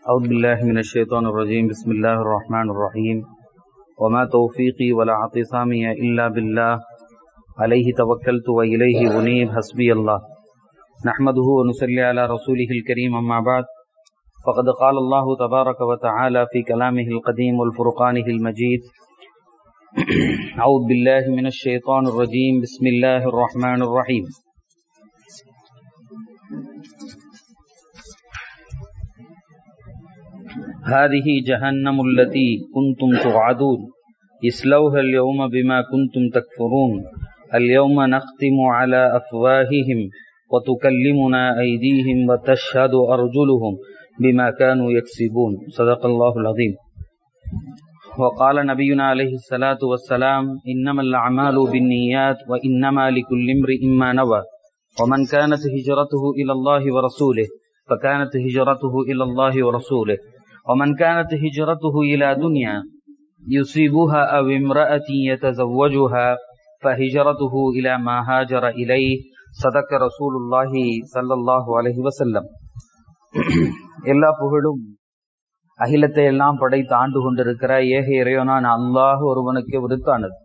أعوذ بالله من الشيطان الرجيم بسم الله الرحمن الرحيم وما توفيقي ولا اعتصامي إلا بالله عليه توكلت وإليه أنيب حسبي الله نحمده ونصلي على رسوله الكريم أما بعد فقد قال الله تبارك وتعالى في كلامه القديم والفرقانه المجيد أعوذ بالله من الشيطان الرجيم بسم الله الرحمن الرحيم هذه جهنم التي كنتم توعدون اسلوها اليوم بما كنتم تكفرون اليوم نختم على أفواههم وتكلمنا أيديهم وتشهد أرجلهم بما كانوا يكسبون صدق الله العظيم وقال نبينا عليه الصلاة والسلام إنما الأعمال بالنيات وإنما لكل امرئ ما نوى ومن كانت هجرته إلى الله ورسوله فكانت هجرته إلى الله ورسوله ومن كانت هجرته إلى دنيا يصيبها أو امرأة يتزوجها فهجرته إلى ما هاجر إليه صدق رسول الله صلى الله عليه وسلم எல்லா புகழும் அகிலத்தை எல்லாம் படைத்து ஆண்டு கொண்டிருக்கிற ஏக இறைவனான அல்லாஹ் ஒருவனுக்கு உரித்தானது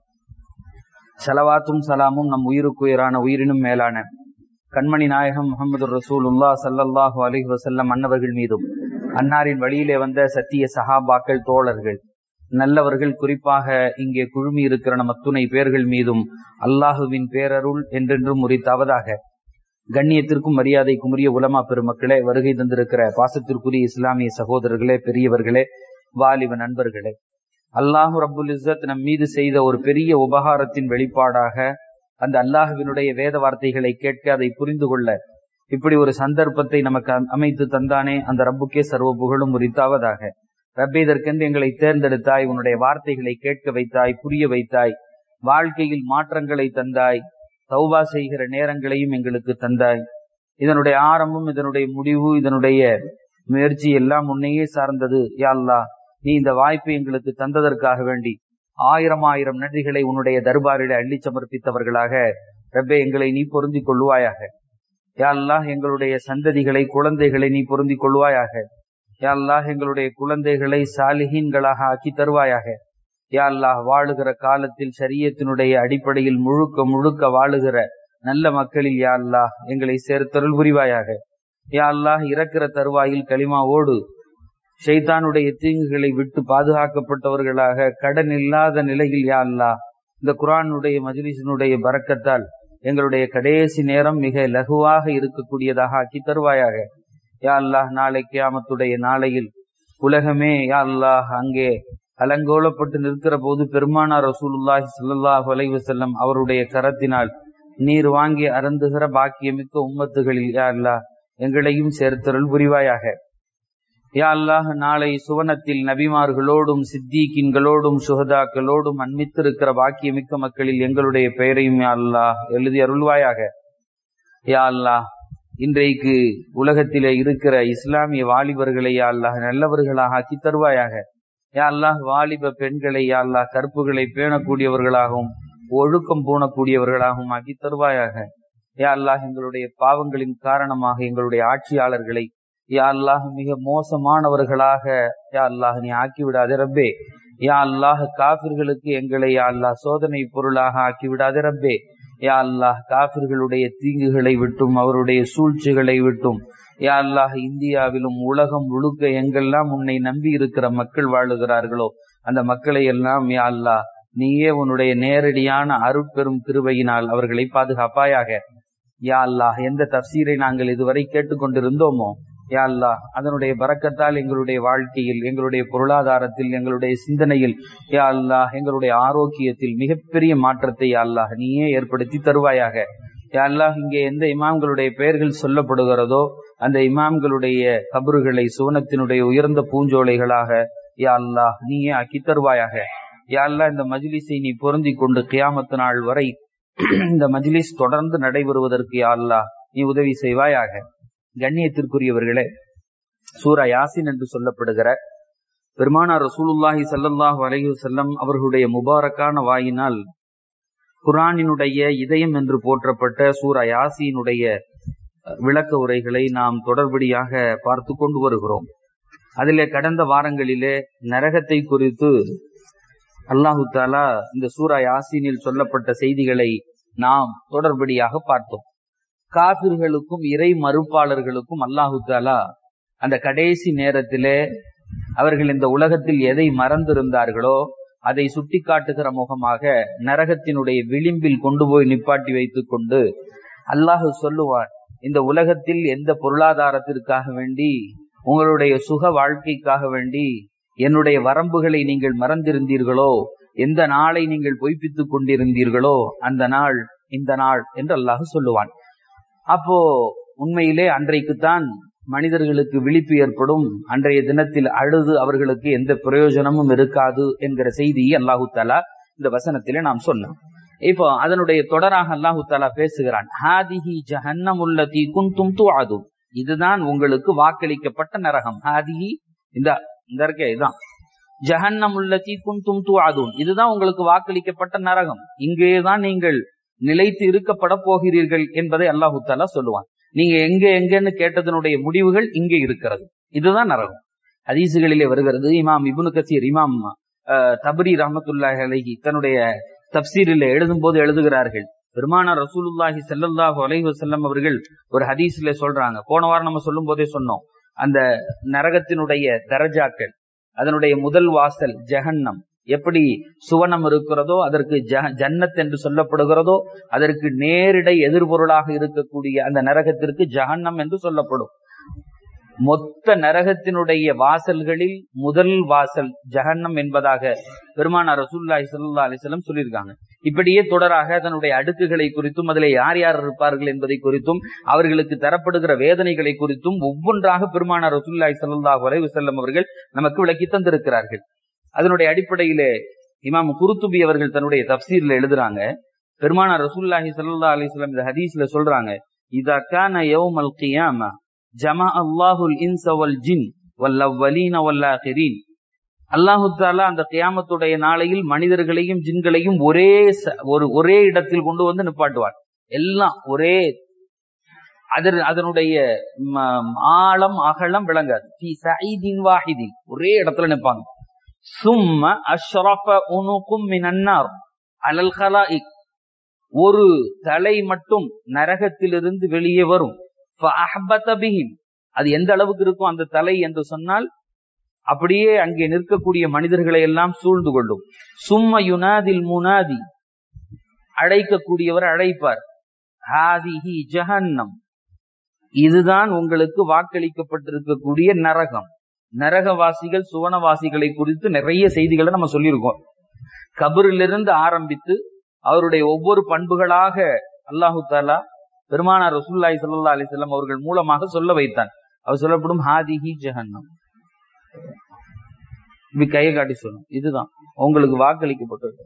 சலவாத்தும் சலாமும் நம் உயிருக்குயிரான உயிரினும் மேலான கண்மணி நாயகம் முகமது ரசூல் உல்லா சல்லல்லாஹு அலஹி வசல்லம் அன்னவர்கள் மீதும் அன்னாரின் வழியிலே வந்த சத்திய சஹாபாக்கள் தோழர்கள் நல்லவர்கள் குறிப்பாக இங்கே குழுமி இருக்கிற நம் அத்துணை பேர்கள் மீதும் அல்லாஹுவின் பேரருள் என்றென்றும் உரித்தாவதாக கண்ணியத்திற்கும் மரியாதைக்கும் உரிய உலமா பெருமக்களே வருகை தந்திருக்கிற பாசத்திற்குரிய இஸ்லாமிய சகோதரர்களே பெரியவர்களே வாலிப நண்பர்களே அல்லாஹு ரபுல் இஸ்ஸத் நம் மீது செய்த ஒரு பெரிய உபகாரத்தின் வெளிப்பாடாக அந்த அல்லாஹுவினுடைய வேத வார்த்தைகளை கேட்க அதை புரிந்து கொள்ள இப்படி ஒரு சந்தர்ப்பத்தை நமக்கு அமைத்து தந்தானே அந்த ரப்புக்கே சர்வ புகழும் உரித்தாவதாக ரப்பே இதற்கென்று எங்களை தேர்ந்தெடுத்தாய் உன்னுடைய வார்த்தைகளை கேட்க வைத்தாய் புரிய வைத்தாய் வாழ்க்கையில் மாற்றங்களை தந்தாய் தௌபா செய்கிற நேரங்களையும் எங்களுக்கு தந்தாய் இதனுடைய ஆரம்பம் இதனுடைய முடிவு இதனுடைய முயற்சி எல்லாம் உன்னையே சார்ந்தது யாழ்லா நீ இந்த வாய்ப்பை எங்களுக்கு தந்ததற்காக வேண்டி ஆயிரம் ஆயிரம் நன்றிகளை உன்னுடைய தர்பாரில அள்ளி சமர்ப்பித்தவர்களாக ரப்பே எங்களை நீ பொருந்திக் கொள்வாயாக யாழ்லாஹ் எங்களுடைய சந்ததிகளை குழந்தைகளை நீ பொருந்திக் கொள்வாயாக யாழ்லாஹ் எங்களுடைய குழந்தைகளை சாலிஹீன்களாக ஆக்கி தருவாயாக யா அல்லாஹ் வாழுகிற காலத்தில் சரியத்தினுடைய அடிப்படையில் முழுக்க முழுக்க வாழுகிற நல்ல மக்களில் யா அல்லாஹ் எங்களை சேர்த்தருள் புரிவாயாக யா அல்லாஹ் இறக்கிற தருவாயில் களிமாவோடு ஷைத்தானுடைய தீங்குகளை விட்டு பாதுகாக்கப்பட்டவர்களாக கடன் இல்லாத நிலையில் யா அல்லாஹ் இந்த குரானுடைய மஜிலிசனுடைய பறக்கத்தால் எங்களுடைய கடைசி நேரம் மிக லகுவாக இருக்கக்கூடியதாக ஆக்கி தருவாயாக யா அல்லாஹ் நாளை கியாமத்துடைய நாளையில் உலகமே யா அல்லாஹ் அங்கே அலங்கோலப்பட்டு நிற்கிற போது பெருமானா ரசூலுல்லாஹி சல்லாஹ் வலைவு செல்லம் அவருடைய கரத்தினால் நீர் வாங்கி அருந்துகிற பாக்கியமிக்க உம்மத்துகளில் யா அல்லா எங்களையும் சேர்த்தருள் புரிவாயாக யா அல்லாஹ் நாளை சுவனத்தில் நபிமார்களோடும் சித்திகின்களோடும் சுகதாக்களோடும் அன்மித்திருக்கிற பாக்கியமிக்க மக்களில் எங்களுடைய பெயரையும் யா அல்லாஹ் எழுதி அருள்வாயாக யா அல்லாஹ் இன்றைக்கு உலகத்திலே இருக்கிற இஸ்லாமிய வாலிபர்களை யா அல்லாஹ் நல்லவர்களாக ஆக்கி தருவாயாக யா அல்லாஹ் வாலிப பெண்களை யா அல்லாஹ் கற்புகளை பேணக்கூடியவர்களாகவும் ஒழுக்கம் பூணக்கூடியவர்களாகவும் ஆக்கி தருவாயாக யா அல்லாஹ் எங்களுடைய பாவங்களின் காரணமாக எங்களுடைய ஆட்சியாளர்களை யா அல்லாஹ் மிக மோசமானவர்களாக யா அல்லாஹ் நீ ஆக்கிவிடாதே ரப்பே யா அல்லாஹ் காபிர்களுக்கு எங்களை யா அல்லாஹ் சோதனை பொருளாக ஆக்கிவிடாதே ரப்பே யா அல்லாஹ் காபிர்களுடைய தீங்குகளை விட்டும் அவருடைய சூழ்ச்சிகளை விட்டும் யா அல்லாஹ் இந்தியாவிலும் உலகம் முழுக்க எங்கெல்லாம் உன்னை நம்பி இருக்கிற மக்கள் வாழுகிறார்களோ அந்த மக்களை எல்லாம் யா அல்லாஹ் நீயே உன்னுடைய நேரடியான அருட்பெரும் திருவையினால் அவர்களை பாதுகாப்பாயாக யா அல்லாஹ் எந்த தப்சீரை நாங்கள் இதுவரை கேட்டுக்கொண்டிருந்தோமோ யா அல்லாஹ் அதனுடைய பறக்கத்தால் எங்களுடைய வாழ்க்கையில் எங்களுடைய பொருளாதாரத்தில் எங்களுடைய சிந்தனையில் யா அல்லாஹ் எங்களுடைய ஆரோக்கியத்தில் மிகப்பெரிய மாற்றத்தை யா அல்லாஹ் நீயே ஏற்படுத்தி தருவாயாக யா அல்லாஹ் இங்கே எந்த இமாம்களுடைய பெயர்கள் சொல்லப்படுகிறதோ அந்த இமாம்களுடைய கபறுகளை சுவனத்தினுடைய உயர்ந்த பூஞ்சோலைகளாக யா அல்லாஹ் நீயே ஆக்கி தருவாயாக யா அல்லாஹ் இந்த மஜ்லிஸை நீ பொருந்தி கொண்டு கியாமத்து நாள் வரை இந்த மஜ்லிஸ் தொடர்ந்து நடைபெறுவதற்கு யா அல்லாஹ் நீ உதவி செய்வாயாக கண்ணியத்திற்குரியவர்களே சூரா யாசின் என்று சொல்லப்படுகிற பெருமானார் ரசூலுல்லாஹி சல்லல்லாஹு அலைஹி செல்லம் அவர்களுடைய முபாரக்கான வாயினால் குரானினுடைய இதயம் என்று போற்றப்பட்ட சூரா யாசியினுடைய விளக்க உரைகளை நாம் தொடர்படியாக பார்த்து கொண்டு வருகிறோம் அதிலே கடந்த வாரங்களிலே நரகத்தை குறித்து அல்லாஹு தாலா இந்த சூரா யாசீனில் சொல்லப்பட்ட செய்திகளை நாம் தொடர்படியாக பார்த்தோம் காபிர்களுக்கும் இறை மறுப்பாளர்களுக்கும் அல்லாஹு தாலா அந்த கடைசி நேரத்திலே அவர்கள் இந்த உலகத்தில் எதை மறந்திருந்தார்களோ அதை சுட்டிக்காட்டுகிற முகமாக நரகத்தினுடைய விளிம்பில் கொண்டு போய் நிப்பாட்டி வைத்துக் கொண்டு அல்லாஹு சொல்லுவார் இந்த உலகத்தில் எந்த பொருளாதாரத்திற்காக வேண்டி உங்களுடைய சுக வாழ்க்கைக்காக வேண்டி என்னுடைய வரம்புகளை நீங்கள் மறந்திருந்தீர்களோ எந்த நாளை நீங்கள் பொய்ப்பித்துக் கொண்டிருந்தீர்களோ அந்த நாள் இந்த நாள் என்று அல்லாஹ் சொல்லுவான் அப்போ உண்மையிலே அன்றைக்குத்தான் மனிதர்களுக்கு விழிப்பு ஏற்படும் அன்றைய தினத்தில் அழுது அவர்களுக்கு எந்த பிரயோஜனமும் இருக்காது என்கிற செய்தியை அல்லாஹு தாலா இந்த வசனத்திலே நாம் சொன்னோம் இப்போ அதனுடைய தொடராக அல்லாஹு தாலா பேசுகிறான் ஹாதிஹி ஜஹன்னமுல்லதி குந்தும் துஆது இதுதான் உங்களுக்கு வாக்களிக்கப்பட்ட நரகம் ஹாதிஹி இந்த இந்த இருக்கே இதான் ஜஹன்னமுல்லதி குந்தும் துஆதுன் இதுதான் உங்களுக்கு வாக்களிக்கப்பட்ட நரகம் இங்கேதான் நீங்கள் நிலைத்து இருக்கப்பட போகிறீர்கள் என்பதை அல்லாஹு தாலா சொல்லுவான் நீங்க எங்க எங்கன்னு கேட்டதனுடைய முடிவுகள் இங்கே இருக்கிறது இதுதான் நரகம் ஹதீசுகளிலே வருகிறது இமாம் இபுனு கசீர் இமாம் தபரி ரஹமத்துல்லாஹி அலைஹி தன்னுடைய தப்சீரில் எழுதும் போது எழுதுகிறார்கள் பெருமானார் ரசூலுல்லாஹி செல்லல்லாஹு அலைஹி வஸல்லம் அவர்கள் ஒரு ஹதீஸ்ல சொல்றாங்க போன வாரம் நம்ம சொல்லும் போதே சொன்னோம் அந்த நரகத்தினுடைய தரஜாக்கள் அதனுடைய முதல் வாசல் ஜெகன்னம் எப்படி சுவனம் இருக்கிறதோ அதற்கு ஜன்னத் என்று சொல்லப்படுகிறதோ அதற்கு நேரிடை எதிர்பொருளாக இருக்கக்கூடிய அந்த நரகத்திற்கு ஜஹன்னம் என்று சொல்லப்படும் மொத்த நரகத்தினுடைய வாசல்களில் முதல் வாசல் ஜஹன்னம் என்பதாக பெருமானார் ரசூல்லாஹி சல்லா அலிஸ்லம் சொல்லியிருக்காங்க இப்படியே தொடராக அதனுடைய அடுக்குகளை குறித்தும் அதில் யார் யார் இருப்பார்கள் என்பதை குறித்தும் அவர்களுக்கு தரப்படுகிற வேதனைகளை குறித்தும் ஒவ்வொன்றாக பெருமானார் ரசூல்லாஹி சல்லாஹ் அலை வசல்லம் அவர்கள் நமக்கு விளக்கி தந்திருக்கிறார்கள் அதனுடைய அடிப்படையிலே இமாம் குருத்துபி அவர்கள் தன்னுடைய தப்சீர்ல எழுதுறாங்க பெருமானார் ரசூல்லாஹி சல்லா அலிஸ்லாம் இந்த ஹதீஸ்ல சொல்றாங்க இதா கான யௌமல் கியாமா ஜமா அல்லாஹுல் இன்ச வல் ஜின் வல்லவலீன வல்லாஹிரீன் அல்லாஹு தாலா அந்த கியாமத்துடைய நாளையில் மனிதர்களையும் ஜின்களையும் ஒரே ஒரு ஒரே இடத்தில் கொண்டு வந்து நிப்பாட்டுவார் எல்லாம் ஒரே அதன் அதனுடைய ஆழம் அகலம் விளங்காது ஒரே இடத்துல நிற்பாங்க சும்ம அஷ்ரஃப உனுக்கும் மினன்னார் அலல் ஹலாயிக் ஒரு தலை மட்டும் நரகத்திலிருந்து வெளியே வரும் அது எந்த அளவுக்கு இருக்கும் அந்த தலை என்று சொன்னால் அப்படியே அங்கே நிற்கக்கூடிய மனிதர்களை எல்லாம் சூழ்ந்து கொள்ளும் சும்ம யுனாதில் முனாதி அழைக்கக்கூடியவர் அழைப்பார் ஹாதிஹி ஜஹன்னம் இதுதான் உங்களுக்கு வாக்களிக்கப்பட்டிருக்கக்கூடிய நரகம் நரகவாசிகள் சுவனவாசிகளை குறித்து நிறைய செய்திகளை நம்ம சொல்லியிருக்கோம் கபரிலிருந்து ஆரம்பித்து அவருடைய ஒவ்வொரு பண்புகளாக அல்லாஹு தாலா பெருமானார் ரசூல்லாய் சல்லா அலிசல்லாம் அவர்கள் மூலமாக சொல்ல வைத்தான் அவர் சொல்லப்படும் ஹாதிஹி ஜஹன்னம் இப்படி கையை காட்டி சொல்லும் இதுதான் உங்களுக்கு வாக்களிக்கப்பட்டிருக்கு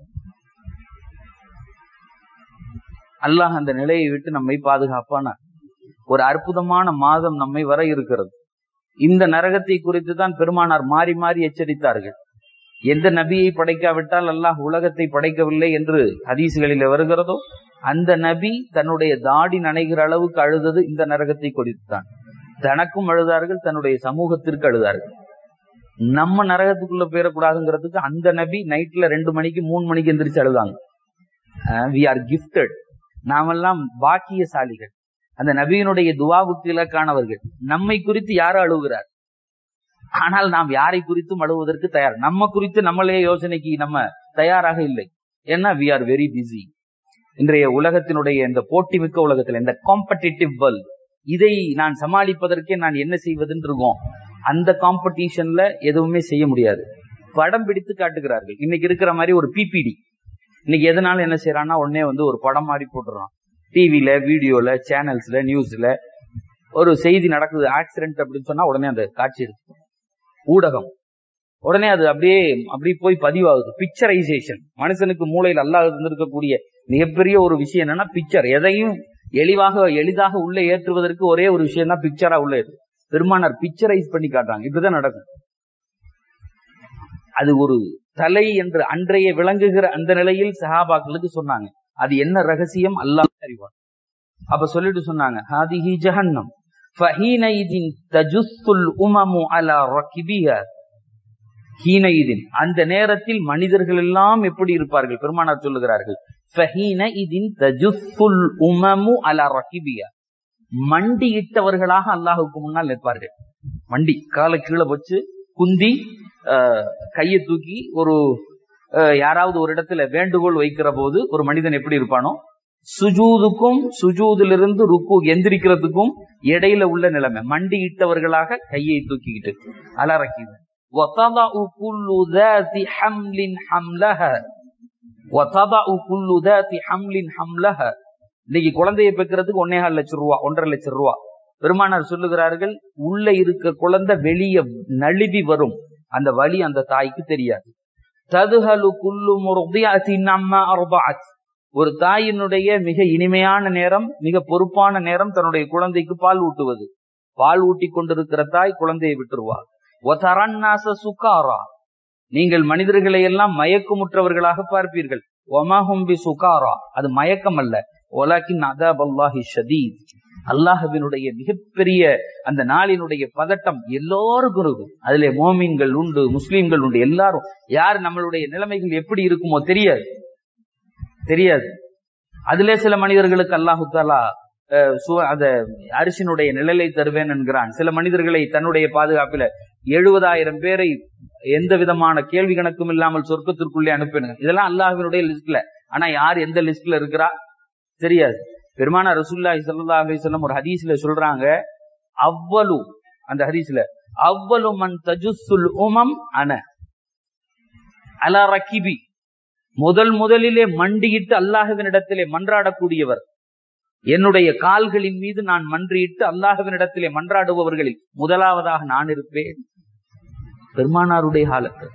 அல்லாஹ் அந்த நிலையை விட்டு நம்மை பாதுகாப்பான ஒரு அற்புதமான மாதம் நம்மை வர இருக்கிறது இந்த நரகத்தை குறித்து தான் பெருமானார் மாறி மாறி எச்சரித்தார்கள் எந்த நபியை படைக்காவிட்டால் அல்லாஹ் உலகத்தை படைக்கவில்லை என்று ஹதீசுகளில் வருகிறதோ அந்த நபி தன்னுடைய தாடி நனைகிற அளவுக்கு அழுதது இந்த நரகத்தை குறித்துத்தான் தனக்கும் அழுதார்கள் தன்னுடைய சமூகத்திற்கு அழுதார்கள் நம்ம நரகத்துக்குள்ள போயிடக்கூடாதுங்கிறதுக்கு அந்த நபி நைட்ல ரெண்டு மணிக்கு மூணு மணிக்கு எந்திரிச்சு அழுதாங்க வி ஆர் கிஃப்டட் நாமெல்லாம் பாக்கியசாலிகள் அந்த நபியினுடைய துவாவுக்கு இலக்கானவர்கள் நம்மை குறித்து யாரும் அழுகிறார் ஆனால் நாம் யாரை குறித்தும் அழுவதற்கு தயார் நம்ம குறித்து நம்மளே யோசனைக்கு நம்ம தயாராக இல்லை ஏன்னா வி ஆர் வெரி பிஸி இன்றைய உலகத்தினுடைய இந்த போட்டி மிக்க உலகத்தில் இந்த காம்படிட்டிவ் வேர்ல்ட் இதை நான் சமாளிப்பதற்கே நான் என்ன செய்வதுன்னு இருக்கோம் அந்த காம்படிஷன்ல எதுவுமே செய்ய முடியாது படம் பிடித்து காட்டுகிறார்கள் இன்னைக்கு இருக்கிற மாதிரி ஒரு பிபிடி இன்னைக்கு எதனால என்ன செய்யறான்னா உடனே வந்து ஒரு படம் மாதிரி போட்டுறான் டிவில வீடியோல சேனல்ஸ்ல நியூஸ்ல ஒரு செய்தி நடக்குது ஆக்சிடென்ட் அப்படின்னு சொன்னா உடனே அந்த காட்சி இருக்கு ஊடகம் உடனே அது அப்படியே அப்படியே போய் பதிவாகுது பிக்சரைசேஷன் மனுஷனுக்கு மூளையில் அல்லாஹ் இருந்திருக்கக்கூடிய மிகப்பெரிய ஒரு விஷயம் என்னன்னா பிக்சர் எதையும் எளிவாக எளிதாக உள்ள ஏற்றுவதற்கு ஒரே ஒரு விஷயம் தான் பிக்சரா உள்ள ஏற்று பெருமானார் பிக்சரைஸ் பண்ணி காட்டுறாங்க இப்படிதான் நடக்கும் அது ஒரு தலை என்று அன்றைய விளங்குகிற அந்த நிலையில் சஹாபாக்களுக்கு சொன்னாங்க அது என்ன ரகசியம் அல்லாஹ் அறிவார் அப்ப சொல்லிட்டு சொன்னாங்க ஹாதிஹி ஜஹன்னம் ஃபஹீனைதின் தஜுஸ்துல் உமமு அலா ரக்கிபிஹா ஹீனைதின் அந்த நேரத்தில் மனிதர்கள் எல்லாம் எப்படி இருப்பார்கள் பெருமானார் சொல்லுகிறார்கள் ஃபஹீனைதின் தஜுஸ்துல் உமமு அலா ரக்கிபிஹா மண்டியிட்டவர்களாக அல்லாஹுக்கு முன்னால் நிற்பார்கள் மண்டி காலை கீழே வச்சு குந்தி கையை தூக்கி ஒரு யாராவது ஒரு இடத்துல வேண்டுகோள் வைக்கிற போது ஒரு மனிதன் எப்படி இருப்பானோ சுஜூதுக்கும் சுஜூதிலிருந்து ருக்கு எந்திரிக்கிறதுக்கும் இடையில உள்ள நிலைமை மண்டியிட்டவர்களாக கையை தூக்கிக்கிட்டு அலறக்கிது இன்னைக்கு குழந்தைய பெக்கிறதுக்கு ஒன்னேகால் லட்சம் ரூபா ஒன்றரை லட்சம் ரூபா பெருமானார் சொல்லுகிறார்கள் உள்ள இருக்க குழந்தை வெளிய நழுவி வரும் அந்த வழி அந்த தாய்க்கு தெரியாது ததுஹலு குல்லு முருதியாசின் அம்மா அர்பாத் ஒரு தாயினுடைய மிக இனிமையான நேரம் மிக பொறுப்பான நேரம் தன்னுடைய குழந்தைக்கு பால் ஊட்டுவது பால் ஊட்டி கொண்டிருக்கிற தாய் குழந்தையை விட்டுருவா ஒதரன்னாச சுகாரா நீங்கள் மனிதர்களை எல்லாம் மயக்கமுற்றவர்களாக பார்ப்பீர்கள் ஒமஹும்பி சுகாரா அது மயக்கம் அல்ல ஒலாக்கின் அதாப் அல்லாஹி ஷதீத் அல்லாஹுவினுடைய மிகப்பெரிய அந்த நாளினுடைய பதட்டம் எல்லோருக்கும் இருக்கும் அதுல மோமீன்கள் உண்டு முஸ்லீம்கள் உண்டு எல்லாரும் யார் நம்மளுடைய நிலைமைகள் எப்படி இருக்குமோ தெரியாது தெரியாது அதுல சில மனிதர்களுக்கு அல்லாஹு தாலா அந்த அரிசினுடைய நிழலை தருவேன் என்கிறான் சில மனிதர்களை தன்னுடைய பாதுகாப்பில எழுபதாயிரம் பேரை எந்த விதமான கேள்வி கணக்கும் இல்லாமல் சொர்க்கத்திற்குள்ளே அனுப்பினுங்க இதெல்லாம் அல்லாஹினுடைய லிஸ்ட்ல ஆனா யார் எந்த லிஸ்ட்ல இருக்கிறா தெரியாது பெருமான ரசுல்லாஹி சல்லா அலிஸ்லாம் ஒரு ஹதீஸ்ல சொல்றாங்க அவ்வளு அந்த ஹதீஸ்ல அவ்வளு மன் தஜுசுல் உமம் அன அலா ரக்கிபி முதல் முதலிலே மண்டியிட்டு அல்லாஹுவினிடத்திலே மன்றாடக்கூடியவர் என்னுடைய கால்களின் மீது நான் மன்றியிட்டு அல்லாஹுவினிடத்திலே மன்றாடுபவர்களில் முதலாவதாக நான் இருப்பேன் பெருமானாருடைய காலத்து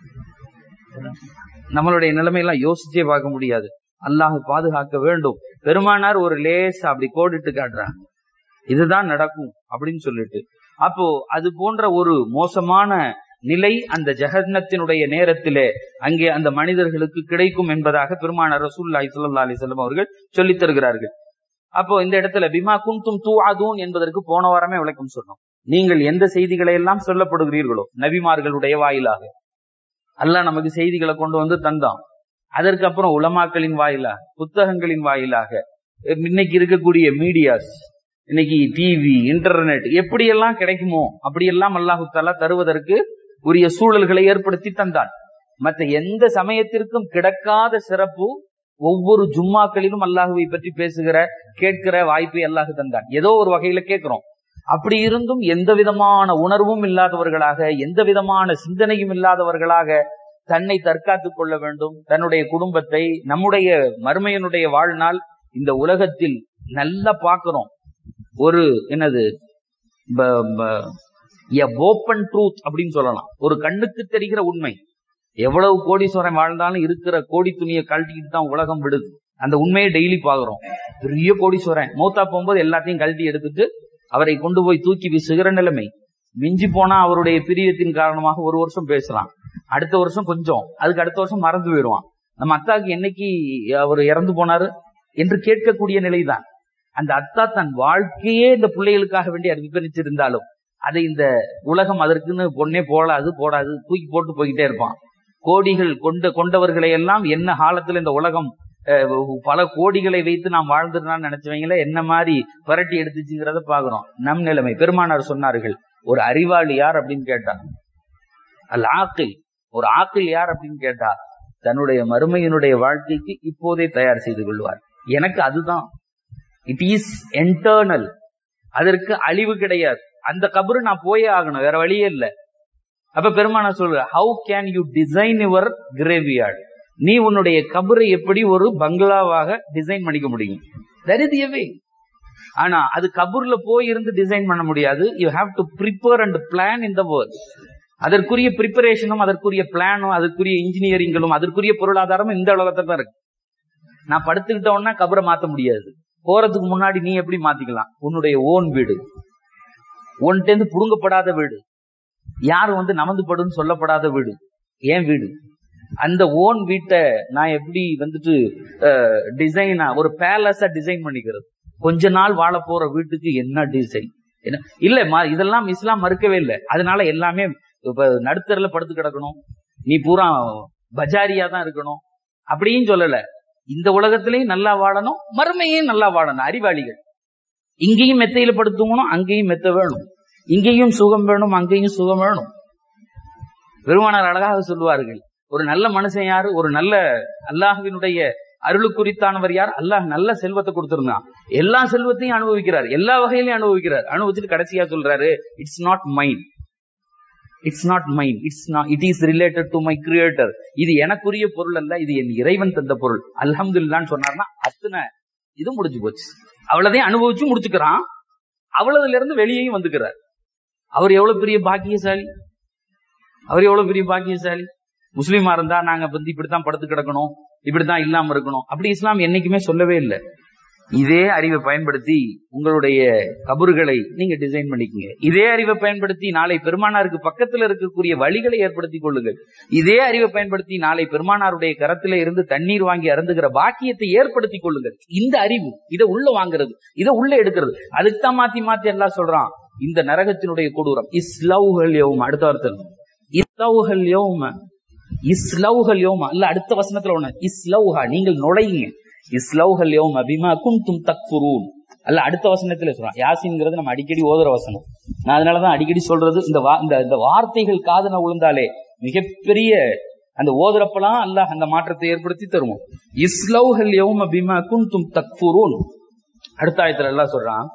நம்மளுடைய நிலைமையெல்லாம் யோசிச்சே பார்க்க முடியாது அல்லாஹ் பாதுகாக்க வேண்டும் பெருமானார் ஒரு லேஸ் அப்படி கோடிட்டு காட்டுறாங்க இதுதான் நடக்கும் அப்படின்னு சொல்லிட்டு அப்போ அது போன்ற ஒரு மோசமான நிலை அந்த ஜெகன்னத்தினுடைய நேரத்திலே அங்கே அந்த மனிதர்களுக்கு கிடைக்கும் என்பதாக பெருமானார் ரசூல்லாய் சுல்லா அலிசல்லம் அவர்கள் சொல்லித் தருகிறார்கள் அப்போ இந்த இடத்துல பிமா குந்தும் தூஆதூன் என்பதற்கு போன வாரமே விளக்கம் சொன்னோம் நீங்கள் எந்த செய்திகளை எல்லாம் சொல்லப்படுகிறீர்களோ நபிமார்களுடைய வாயிலாக அல்லாஹ் நமக்கு செய்திகளை கொண்டு வந்து தந்தான் அதற்கு அப்புறம் உலமாக்களின் வாயிலாக புத்தகங்களின் வாயிலாக இன்னைக்கு இருக்கக்கூடிய மீடியாஸ் இன்னைக்கு டிவி இன்டர்நெட் எப்படியெல்லாம் கிடைக்குமோ அப்படியெல்லாம் அல்லாஹு தாலா தருவதற்கு உரிய சூழல்களை ஏற்படுத்தி தந்தான் மற்ற எந்த சமயத்திற்கும் கிடைக்காத சிறப்பு ஒவ்வொரு ஜும்மாக்களிலும் அல்லாஹுவை பற்றி பேசுகிற கேட்கிற வாய்ப்பை அல்லாஹு தந்தான் ஏதோ ஒரு வகையில கேட்கிறோம் அப்படி இருந்தும் எந்த விதமான உணர்வும் இல்லாதவர்களாக எந்த விதமான சிந்தனையும் இல்லாதவர்களாக தன்னை தற்காத்துக் கொள்ள வேண்டும் தன்னுடைய குடும்பத்தை நம்முடைய மறுமையனுடைய வாழ்நாள் இந்த உலகத்தில் நல்லா பார்க்கிறோம் ஒரு என்னது ஓப்பன் ட்ரூத் அப்படின்னு சொல்லலாம் ஒரு கண்ணுக்கு தெரிகிற உண்மை எவ்வளவு கோடீஸ்வரன் வாழ்ந்தாலும் இருக்கிற கோடி துணியை கழட்டிக்கிட்டு தான் உலகம் விடுது அந்த உண்மையை டெய்லி பாக்குறோம் பெரிய கோடீஸ்வரன் மௌத்தா போகும்போது எல்லாத்தையும் கழட்டி எடுத்துட்டு அவரை கொண்டு போய் தூக்கி வீசுகிற நிலைமை மிஞ்சி போனா அவருடைய பிரியத்தின் காரணமாக ஒரு வருஷம் பேசலாம் அடுத்த வருஷம் கொஞ்சம் அதுக்கு அடுத்த வருஷம் மறந்து போயிடுவான் நம்ம அத்தாக்கு என்னைக்கு அவர் இறந்து போனாரு என்று கேட்கக்கூடிய நிலைதான் அந்த அத்தா தன் வாழ்க்கையே இந்த பிள்ளைகளுக்காக வேண்டி அர்ப்பணிச்சிருந்தாலும் அதை இந்த உலகம் அதற்குன்னு பொண்ணே போடாது போடாது தூக்கி போட்டு போய்கிட்டே இருப்பான் கோடிகள் கொண்ட கொண்டவர்களை எல்லாம் என்ன காலத்துல இந்த உலகம் பல கோடிகளை வைத்து நாம் வாழ்ந்துருந்தான்னு நினைச்சவங்கள என்ன மாதிரி புரட்டி எடுத்துச்சுங்கிறத பாக்குறோம் நம் நிலைமை பெருமானார் சொன்னார்கள் ஒரு அறிவாளி யார் அப்படின்னு கேட்டார் அல் ஆக்கில் ஒரு ஆக்கில் யார் அப்படின்னு கேட்டா தன்னுடைய மறுமையினுடைய வாழ்க்கைக்கு இப்போதே தயார் செய்து கொள்வார் எனக்கு அதுதான் இட் இஸ் என்டர்னல் அதற்கு அழிவு கிடையாது அந்த கபரு நான் போயே ஆகணும் வேற வழியே இல்லை அப்ப பெருமான சொல்ற how can you design your graveyard நீ உன்னுடைய கபரை எப்படி ஒரு பங்களாவாக டிசைன் பண்ணிக்க முடியும் தட் இஸ் எ வே ஆனா அது கபூர்ல போய் இருந்து டிசைன் பண்ண முடியாது you have to prepare and plan in the world அதற்குரிய ப்ரிப்பரேஷனும் அதற்குரிய பிளானும் அதற்குரிய இன்ஜினியரிங்களும் அதற்குரிய பொருளாதாரமும் இந்த உலகத்துல தான் இருக்கு நான் படுத்துக்கிட்டோம்னா கபரை மாத்த முடியாது போறதுக்கு முன்னாடி நீ எப்படி மாத்திக்கலாம் உன்னுடைய ஓன் வீடு உன்கிட்ட புடுங்கப்படாத வீடு யாரும் வந்து நமந்து படுன்னு சொல்லப்படாத வீடு ஏன் வீடு அந்த ஓன் வீட்டை நான் எப்படி வந்துட்டு டிசைனா ஒரு பேலஸா டிசைன் பண்ணிக்கிறது கொஞ்ச நாள் வாழ போற வீட்டுக்கு என்ன டிசைன் என்ன இல்ல ம- இதெல்லாம் இஸ்லாம் மறுக்கவே இல்லை அதனால எல்லாமே இப்ப நடுத்தரில் படுத்து கிடக்கணும் நீ பூரா பஜாரியா தான் இருக்கணும் அப்படின்னு சொல்லல இந்த உலகத்திலையும் நல்லா வாழணும் மறுமையும் நல்லா வாழணும் அறிவாளிகள் இங்கேயும் மெத்தையில படுத்துங்கணும் அங்கேயும் மெத்த வேணும் இங்கேயும் சுகம் வேணும் அங்கேயும் சுகம் வேணும் பெருமானார் அழகாக சொல்லுவார்கள் ஒரு நல்ல மனுஷன் யாரு ஒரு நல்ல அல்லாஹ்வினுடைய அருளுக்குறித்தானவர் யார் அல்லாஹ் நல்ல செல்வத்தை கொடுத்திருந்தான் எல்லா செல்வத்தையும் அனுபவிக்கிறார் எல்லா வகையிலையும் அனுபவிக்கிறார் அனுபவிச்சுட்டு கடைசியா சொல்றாரு it's not mind it's not mind it's not it is related to my creator இது எனக்குரிய பொருள் அல்ல இது என் இறைவன் தந்த பொருள் அல்ஹம்துலில்லான்னு சொன்னார்னா அத்தனை இது முடிஞ்சு போச்சு அவ்வளவுதையும் அனுபவிச்சு முடிச்சுக்கிறான் அவ்வளவுல இருந்து வெளியேயும் வந்துக்கிறார் அவர் எவ்வளவு பெரிய பாக்கியசாலி அவர் எவ்வளவு பெரிய பாக்கியசாலி முஸ்லீமா இருந்தா நாங்க வந்து இப்படித்தான் படுத்து கிடக்கணும் இப்படித்தான் இல்லாம இருக்கணும் அப்படி இஸ்லாம் என்னைக்குமே சொல்லவே இல்லை இதே அறிவை பயன்படுத்தி உங்களுடைய கபறுகளை நீங்க டிசைன் பண்ணிக்கங்க இதே அறிவை பயன்படுத்தி நாளை பெருமானாருக்கு பக்கத்துல இருக்கக்கூடிய வழிகளை ஏற்படுத்திக் கொள்ளுங்கள் இதே அறிவை பயன்படுத்தி நாளை பெருமானாருடைய கரத்தில இருந்து தண்ணீர் வாங்கி அருந்துகிற பாக்கியத்தை ஏற்படுத்திக் கொள்ளுங்கள் இந்த அறிவு இதை உள்ள வாங்குறது இதை உள்ள எடுக்கிறது அதுக்கு தான் மாத்தி மாத்தி எல்லாம் சொல்றான் இந்த நரகத்தினுடைய கொடூரம் இஸ்லவுகள் யோம் அடுத்த வார்த்தை இஸ்லவுகள் யோம இஸ்லவுகள் யோமா இல்ல அடுத்த வசனத்துல ஒண்ணு இஸ்லவுஹா நீங்கள் நுழையுங்க இஸ்லவுகள் யோம பிமா குந்தும் தக்ஃபுரூன் அல்ல அடுத்த வசனத்துல சொல்றான் யாசின்ங்கிறது நம்ம அடிக்கடி ஓதுற வசனம் நான் அதனாலதான் அடிக்கடி சொல்றது இந்த வா- இந்த இந்த வார்த்தைகள் காதன விழுந்தாலே மிகப்பெரிய அந்த ஓதுறப்பெல்லாம் அல்லாஹ் அந்த மாற்றத்தை ஏற்படுத்தி தருவோம் இஸ்லவுகள் யௌம பிமா குந்தும் தக்ஃபுரூன் அடுத்த ஆயத்துல எல்லாம் சொல்றான்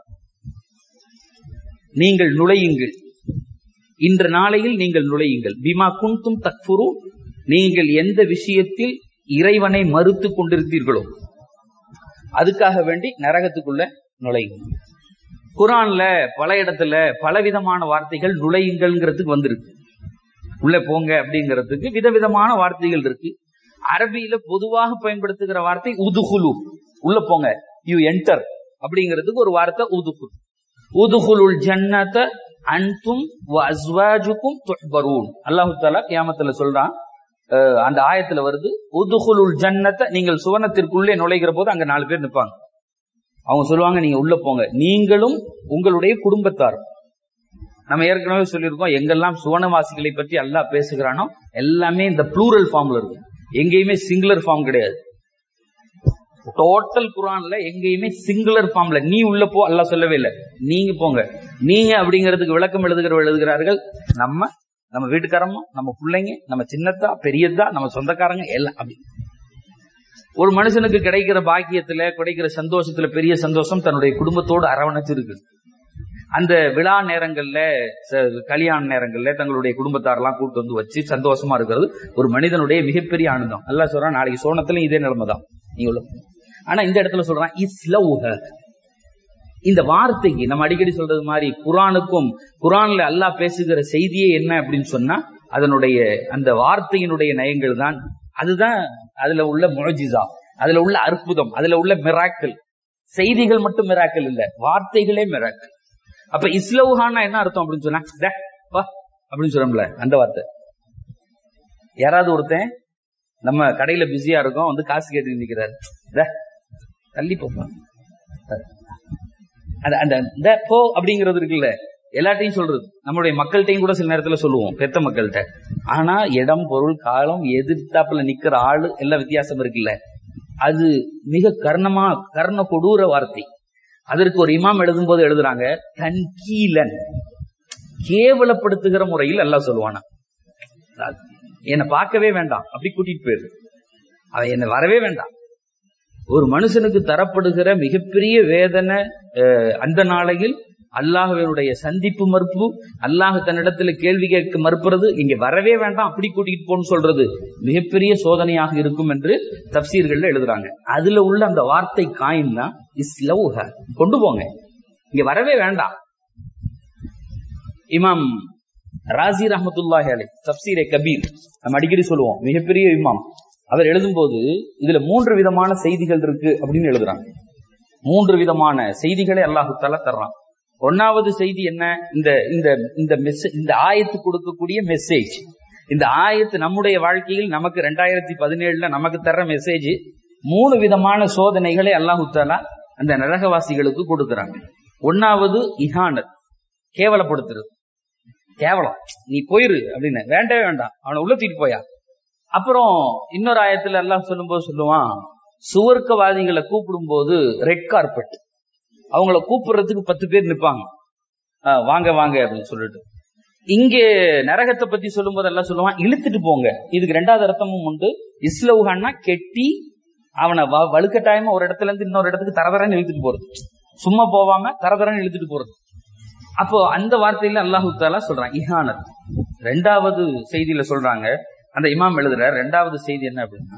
நீங்கள் நுழையுங்கள் இன்று நாளையில் நீங்கள் நுழையுங்கள் பிமா குந்தும் தக்ஃபுரு நீங்கள் எந்த விஷயத்தில் இறைவனை மறுத்து கொண்டிருந்தீர்களோ அதுக்காக வேண்டி நரகத்துக்குள்ள நுழையுங்க குரான்ல பல இடத்துல பலவிதமான வார்த்தைகள் நுழையுங்கள்ங்கிறதுக்கு வந்திருக்கு உள்ள போங்க அப்படிங்கிறதுக்கு விதவிதமான வார்த்தைகள் இருக்கு அரபியில பொதுவாக பயன்படுத்துகிற வார்த்தை உதுகுலு உள்ள போங்க யூ என்டர் அப்படிங்கிறதுக்கு ஒரு வார்த்தை உதுகுல் உதுகுலுல் ஜன்னத அன்தும் வ அஸ்வாஜுக்கும் துஹ்பரூன் அல்லாஹு தாலா கியாமத்துல சொல்றான் அஹ் அந்த ஆயத்துல வருது உதுகுலுல் ஜன்னத நீங்கள் சுவனத்திற்குள்ளே நுழைகிற போது அங்க நாலு பேர் நிப்பாங்க அவங்க சொல்லுவாங்க நீங்க உள்ள போங்க நீங்களும் உங்களுடைய குடும்பத்தார் நம்ம ஏற்கனவே சொல்லியிருக்கோம் எங்கெல்லாம் சுவனவாசிகளை பற்றி அல்லாஹ் பேசுகிறானோ எல்லாமே இந்த ப்ளூரல் ஃபார்ம்ல இருக்கும் எங்கேயுமே சிங்குலர் ஃபார்ம் கிடையாது டோட்டல் குரான்ல எங்கேயுமே சிங்குலர் ஃபார்ம்ல நீ உள்ள போ அல்லாஹ் சொல்லவே இல்லை நீங்க போங்க நீங்க அப்படிங்கிறதுக்கு விளக்கம் எழுதுகிற எழுதுகிறார்கள் நம்ம நம்ம வீட்டுக்காரம்மா நம்ம பிள்ளைங்க நம்ம சின்னத்தா பெரியதா நம்ம சொந்தக்காரங்க எல்லாம் அப்படி ஒரு மனுஷனுக்கு கிடைக்கிற பாக்கியத்துல கிடைக்கிற சந்தோஷத்துல பெரிய சந்தோஷம் தன்னுடைய குடும்பத்தோடு அரவணைச்சு இருக்கு அந்த விழா நேரங்கள்ல ச- கல்யாண நேரங்கள்ல தங்களுடைய குடும்பத்தாரெல்லாம் கூட்டு வந்து வச்சு சந்தோஷமா இருக்கிறது ஒரு மனிதனுடைய மிகப்பெரிய ஆனந்தம் அல்லா சொல்றான் நாளைக்கு சோனத்திலும் இதே நிலைமை தான் நீங்க உள்ள போங்க. ஆனா இந்த இடத்துல சொல்றான் இஸ்லவுஹ இந்த வார்த்தைக்கு நம்ம அடிக்கடி சொல்றது மாதிரி குரானுக்கும் குரான்ல அல்லாஹ் பேசுகிற செய்தியே என்ன அப்படின்னு சொன்னா அதனுடைய அந்த வார்த்தையினுடைய நயங்கள் தான் அதுதான் அதுல உள்ள முழஜிசா அதுல உள்ள அற்புதம் அதுல உள்ள மிராக்கள் செய்திகள் மட்டும் மிராக்கள் இல்ல வார்த்தைகளே மிராக்கள் அப்ப இஸ்லவுஹான்னா என்ன அர்த்தம் அப்படின்னு சொன்னா "டே, வா" அப்படின்னு சொல்றோம்ல அந்த வார்த்தை யாராவது ஒருத்தன் நம்ம கடையில பிஸியா இருக்கோம் வந்து காசு கேட்டு நிக்கிறாரு "டே, தள்ளி போப்பா அந்த அந்த இந்த போ அப்படிங்கிறது இருக்குல்ல எல்லாத்தையும் சொல்றது நம்மளுடைய மக்கள்கிட்டையும் கூட சில நேரத்துல சொல்லுவோம் பெத்த மக்கள்கிட்ட ஆனா இடம் பொருள் காலம் எதிர்த்தாப்புல நிக்கிற ஆளு எல்லாம் வித்தியாசம் இருக்குல்ல அது மிக கர்ணமா கர்ண கொடூர வார்த்தை அதற்கு ஒரு இமாம் எழுதும் போது எழுதுறாங்க தன்கீலன் கேவலப்படுத்துகிற முறையில் எல்லாம் சொல்லுவானா என்னை பார்க்கவே வேண்டாம் அப்படி கூட்டிட்டு போயிரு அவன் என்னை வரவே வேண்டாம் ஒரு மனுஷனுக்கு தரப்படுகிற மிகப்பெரிய வேதனை அஹ், அந்த நாளையில் அல்லாஹ்வினுடைய சந்திப்பு மறுப்பு அல்லாஹ் தன்னிடத்துல கேள்வி கேட்க மறுப்புறது இங்க வரவே வேண்டாம் அப்படி கூட்டிட்டு போன்னு சொல்றது மிகப்பெரிய சோதனையாக இருக்கும் என்று தப்சீர்கள்ல எழுதுறாங்க அதுல உள்ள அந்த வார்த்தை காயின் தான் இஸ் லவ் கொண்டு போங்க இங்க வரவே வேண்டாம் இமாம் ராசி ரஹமத்துல்லாஹி அலை தப்சீரே கபீர் நம்ம அடிக்கடி சொல்லுவோம் மிகப்பெரிய இமாம் அவர் எழுதும்போது இதுல மூன்று விதமான செய்திகள் இருக்கு அப்படின்னு எழுதுறாங்க மூன்று விதமான செய்திகளை அல்லாஹு தாலா தர்றான் ஒன்னாவது செய்தி என்ன இந்த இந்த இந்த மெசேஜ் இந்த ஆயத்து கொடுக்கக்கூடிய மெசேஜ் இந்த ஆயத்து நம்முடைய வாழ்க்கையில் நமக்கு ரெண்டாயிரத்தி பதினேழுல நமக்கு தர்ற மெசேஜ் மூணு விதமான சோதனைகளை அல்லாஹு தாலா அந்த நரகவாசிகளுக்கு கொடுக்கறாங்க ஒன்னாவது இஹானத் கேவலப்படுத்துறது கேவலம் நீ போயிரு அப்படின்னு வேண்டவே வேண்டாம் அவனை உள்ள தூக்கிட்டு போயா அப்புறம் இன்னொரு ஆயத்துல எல்லாம் சொல்லும்போது சொல்லுவான் சுவர்க்கவாதிகளை கூப்பிடும்போது ரெட் கார்பெட் அவங்கள கூப்பிடுறதுக்கு பத்து பேர் நிப்பாங்க ஆஹ் வாங்க வாங்க அப்படின்னு சொல்லிட்டு இங்கே நரகத்தை பத்தி சொல்லும்போது எல்லாம் சொல்லுவான் இழுத்துட்டு போங்க இதுக்கு ரெண்டாவது அர்த்தமும் உண்டு இஸ்லவுஹான்னா கெட்டி அவனை வ- வலுக்கட்டாயமா ஒரு இடத்துல இருந்து இன்னொரு இடத்துக்கு தரதரன்னு இழுத்துட்டு போறது சும்மா போவாம தரதரன்னு இழுத்துட்டு போறது அப்போ அந்த வார்த்தையில அல்லாஹு தாலா சொல்றான் இஹானத் ரெண்டாவது செய்தியில சொல்றாங்க அந்த இமாம் எழுதுற ரெண்டாவது செய்தி என்ன அப்படின்னா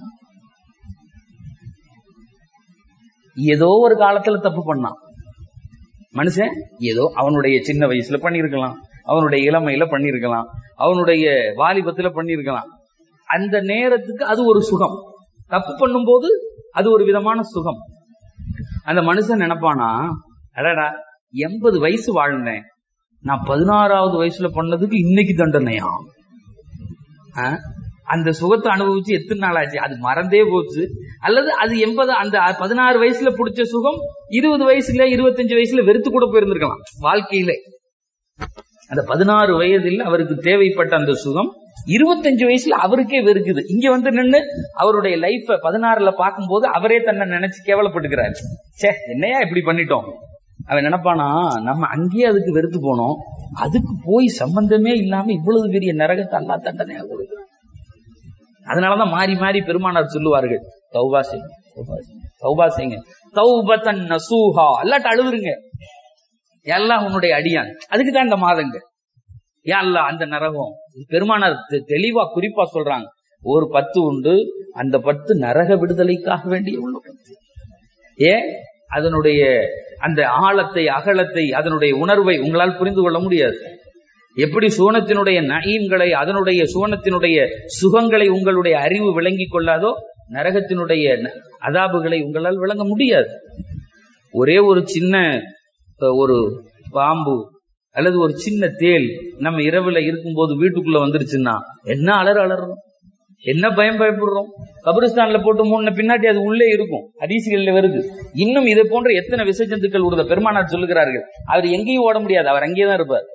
ஏதோ ஒரு காலத்துல தப்பு பண்ணான் மனுஷன் ஏதோ அவனுடைய சின்ன வயசுல பண்ணியிருக்கலாம் அவனுடைய இளமையில பண்ணியிருக்கலாம் அவனுடைய வாலிபத்துல பண்ணியிருக்கலாம் அந்த நேரத்துக்கு அது ஒரு சுகம் தப்பு பண்ணும்போது அது ஒரு விதமான சுகம் அந்த மனுஷன் நினைப்பானா அடடா எண்பது வயசு வாழ்ந்தேன் நான் பதினாறாவது வயசுல பண்ணதுக்கு இன்னைக்கு தண்டனையா ஆ? அந்த சுகத்தை அனுபவிச்சு எத்தனை நாள் ஆச்சு அது மறந்தே போச்சு அல்லது அது எண்பது அந்த பதினாறு வயசுல பிடிச்ச சுகம் இருபது வயசுல இருபத்தஞ்சு வயசுல வெறுத்து கூட போயிருந்திருக்கலாம் வாழ்க்கையில அந்த பதினாறு வயதில் அவருக்கு தேவைப்பட்ட அந்த சுகம் இருபத்தஞ்சு வயசுல அவருக்கே வெறுக்குது இங்க வந்து நின்னு அவருடைய லைஃப பதினாறுல பார்க்கும்போது அவரே தன்னை நினைச்சு கேவலப்பட்டுக்கிறாரு சே என்னையா இப்படி பண்ணிட்டோம் அவன் நினைப்பானா நம்ம அங்கேயே அதுக்கு வெறுத்து போனோம் அதுக்கு போய் சம்பந்தமே இல்லாம இவ்வளவு பெரிய நரகத்தை அல்லா தண்டனையா கொடுக்குறான் அதனாலதான் மாறி மாறி பெருமானார் சொல்லுவார்கள் தௌபா செய்யுங்க தௌபா செய்யுங்க, தௌபா செய்யுங்க தௌபத்தன் நசூஹா அல்லாட்ட அழுதுருங்க எல்லாம் உன்னுடைய அடியான் அதுக்கு தான் இந்த மாதங்க யா அல்லாஹ் அந்த நரகம் இது பெருமானார் தெ- தெளிவா குறிப்பா சொல்றாங்க ஒரு பத்து உண்டு அந்த பத்து நரக விடுதலைக்காக வேண்டிய உள்ள பத்து ஏன் அதனுடைய அந்த ஆழத்தை அகலத்தை அதனுடைய உணர்வை உங்களால் புரிந்து கொள்ள முடியாது எப்படி சுவனத்தினுடைய நயீம்களை அதனுடைய சுவனத்தினுடைய சுகங்களை உங்களுடைய அறிவு விளங்கிக் கொள்ளாதோ நரகத்தினுடைய ந- அதாபுகளை உங்களால் விளங்க முடியாது ஒரே ஒரு சின்ன அஹ், ஒரு பாம்பு அல்லது ஒரு சின்ன தேல் நம்ம இரவுல இருக்கும்போது வீட்டுக்குள்ள வந்துருச்சுன்னா என்ன அலற அலறோம் என்ன பயம் பயப்படுறோம் கபிரிஸ்தான்ல போட்டு மூணு பின்னாடி அது உள்ளே இருக்கும் ஹதீசுகள்ல வருது இன்னும் இதை போன்ற எத்தனை விச ஜந்துக்கள் உள்ள பெருமானார் சொல்லுகிறார்கள் அவர் எங்கேயும் ஓட முடியாது அவர் அங்கேயே தான் இருப்பார்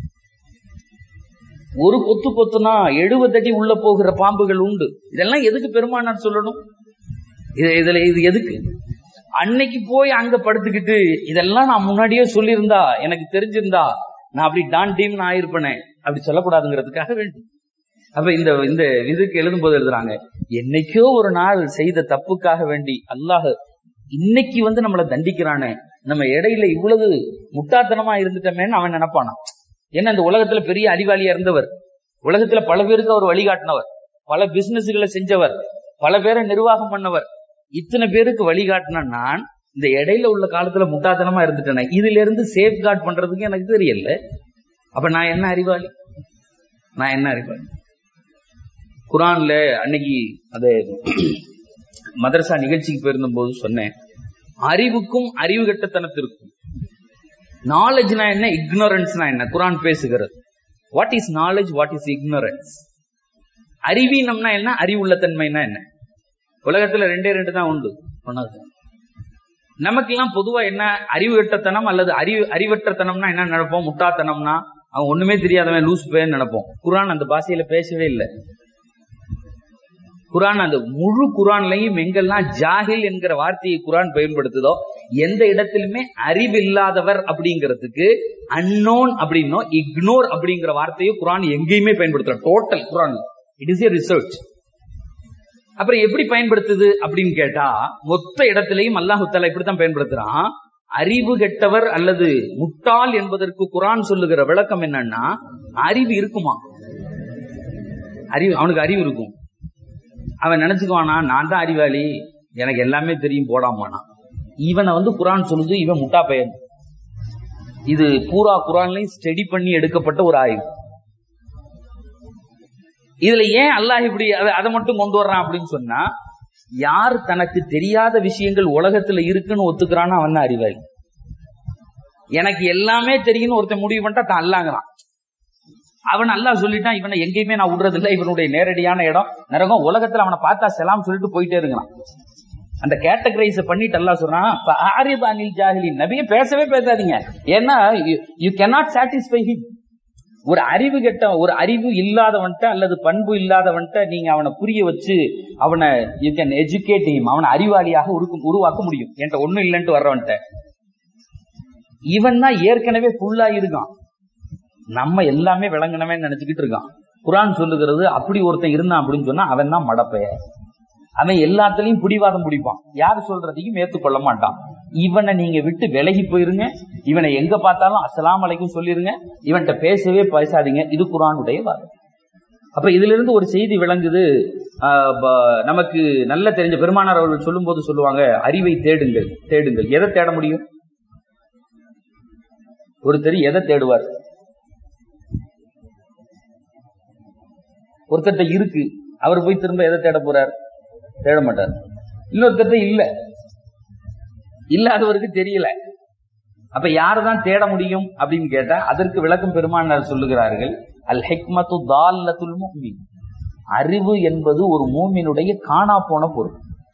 ஒரு கொத்து கொத்துனா எழுபது அடி உள்ள போகிற பாம்புகள் உண்டு இதெல்லாம் எதுக்கு பெருமானார் சொல்லணும் இது இதுல இது எதுக்கு அன்னைக்கு போய் அங்க படுத்துக்கிட்டு இதெல்லாம் நான் முன்னாடியே சொல்லியிருந்தா எனக்கு தெரிஞ்சிருந்தா நான் அப்படி டான் டீம் நான் ஆயிருப்பேனே அப்படி சொல்லக்கூடாதுங்கிறதுக்காக வேண்டி அப்ப இந்த இந்த இதுக்கு எழுதும் போது எழுதுறாங்க என்னைக்கோ ஒரு நாள் செய்த தப்புக்காக வேண்டி அல்லாஹ் இன்னைக்கு வந்து நம்மளை தண்டிக்கிறானே நம்ம இடையில இவ்வளவு முட்டாத்தனமா இருந்துட்டோமேன்னு அவன் நினைப்பானா ஏன்னா இந்த உலகத்துல பெரிய அறிவாளியா இருந்தவர் உலகத்துல பல பேருக்கு அவர் வழிகாட்டினவர் பல பிசினஸ்களை செஞ்சவர் பல பேரை நிர்வாகம் பண்ணவர் இத்தனை பேருக்கு வழிகாட்டின நான் இந்த இடையில உள்ள காலத்துல முட்டாத்தனமா இருந்துட்டேனே இதுல இருந்து சேஃப் கார்ட் பண்றதுக்கு எனக்கு தெரியல அப்ப நான் என்ன அறிவாளி நான் என்ன அறிவாளி குரான்ல அன்னைக்கு அது மதரசா நிகழ்ச்சிக்கு போயிருந்த போது சொன்னேன் அறிவுக்கும் அறிவு கட்டத்தனத்திற்கும் நாலேஜ்னா என்ன இக்னோரன்ஸ்னா என்ன குரான் பேசுகிறது what is knowledge what is ignorance அறிவீனம்னா என்ன அறிவுள்ள தன்மைனா என்ன உலகத்துல ரெண்டே ரெண்டு தான் உண்டு ஒன்னாவது நமக்கெல்லாம் பொதுவா என்ன அறிவு கட்டத்தனம் அல்லது அறிவு அறிவற்றத்தனம்னா என்ன நினைப்போம் முட்டாத்தனம்னா அவன் ஒண்ணுமே தெரியாதவன் லூஸ் பேன்னு நினைப்போம் குரான் அந்த பாஷையில பேசவே இல்லை குரான் அந்த முழு குரான்லையும் எங்கெல்லாம் ஜாகில் என்கிற வார்த்தையை குரான் பயன்படுத்துதோ எந்த இடத்திலுமே அறிவில்லாதவர் அப்படிங்கிறதுக்கு அன்னோன் அப்படின்னோ இக்னோர் அப்படிங்கிற வார்த்தையை குரான் எங்கேயுமே பயன்படுத்துற டோட்டல் குரான் இட் இஸ் ஏ ரிசர்ச் அப்புறம் எப்படி பயன்படுத்துது அப்படின்னு கேட்டா மொத்த இடத்திலையும் அல்லாஹு தாலா இப்படித்தான் பயன்படுத்துறான் அறிவு கெட்டவர் அல்லது முட்டாள் என்பதற்கு குரான் சொல்லுகிற விளக்கம் என்னன்னா அறிவு இருக்குமா அறிவு அவனுக்கு அறிவு இருக்கும் அவன் நினைச்சுக்குவானா நான் தான் அறிவாளி எனக்கு எல்லாமே தெரியும் போடாமானா இவனை வந்து குரான் சொல்லுது இவன் முட்டா பையன் இது பூரா குரான்லையும் ஸ்டடி பண்ணி எடுக்கப்பட்ட ஒரு ஆய்வு இதுல ஏன் அல்லாஹ் இப்படி அதை அதை மட்டும் கொண்டு வர்றான் அப்படின்னு சொன்னா யார் தனக்கு தெரியாத விஷயங்கள் உலகத்துல இருக்குன்னு ஒத்துக்கிறானோ அவன் தான் அறிவாளி எனக்கு எல்லாமே தெரியும்னு ஒருத்தன் முடிவு பண்ணிட்டா தான் அல்லாங்கிறான் அவன் அல்லாஹ் சொல்லிட்டான் இவனை எங்கேயுமே நான் விடுறது இல்லை இவனுடைய நேரடியான இடம் நரகம் உலகத்துல அவனை பார்த்தா செலாம் சொல்லிட்டு போயிட்டே இருக்கிறான் அந்த கேட்டகரைஸ் பண்ணிட்டு எல்லாம் சொல்றான் அனில் ஜாஹிலி நபிய பேசவே பேசாதீங்க ஏன்னா யூ கேனாட் சாட்டிஸ்ஃபை ஹிம் ஒரு அறிவு கெட்ட ஒரு அறிவு இல்லாதவன்ட்ட அல்லது பண்பு இல்லாதவன்ட்ட நீங்க அவனை புரிய வச்சு அவனை யூ கேன் எஜுகேட் ஹிம் அவனை அறிவாளியாக உருவாக்க முடியும் என்கிட்ட ஒண்ணும் இல்லைன்ட்டு வர்றவன்ட்ட இவன் தான் ஏற்கனவே ஃபுல்லா இருக்கான் நம்ம எல்லாமே விளங்கணுமே நினைச்சுக்கிட்டு இருக்கான் குரான் சொல்லுகிறது அப்படி ஒருத்தன் இருந்தான் அப்படின்னு சொன்னா அவன் தான் மடப்பைய அவன் எல்லாத்துலயும் பிடிவாதம் பிடிப்பான் யார் சொல்றதையும் ஏத்துக்கொள்ள மாட்டான் இவனை நீங்க விட்டு விலகி போயிருங்க இவனை எங்க பார்த்தாலும் அஸ்லாம் அலைக்கும் சொல்லிருங்க இவன்கிட்ட பேசவே பேசாதீங்க இது குரானுடைய வாதம் அப்ப இதுல இருந்து ஒரு செய்தி விளங்குது நமக்கு நல்ல தெரிஞ்ச பெருமானார் அவர்கள் சொல்லும் போது சொல்லுவாங்க அறிவை தேடுங்கள் தேடுங்கள் எதை தேட முடியும் ஒருத்தர் எதை தேடுவார் ஒருத்தர்கிட்ட இருக்கு அவர் போய் திரும்ப எதை தேட போறார் தேட மாட்டார் இன்னொருத்தர்கிட்ட இல்ல இல்லாதவருக்கு தெரியல அப்ப யாரதான் தேட முடியும் அப்படின்னு கேட்டா அதற்கு விளக்கம் பெருமானார் சொல்லுகிறார்கள் அல் ஹெக்மத்து தால்லத்துல் மூமின் அறிவு என்பது ஒரு மூமினுடைய காணா போன பொருள்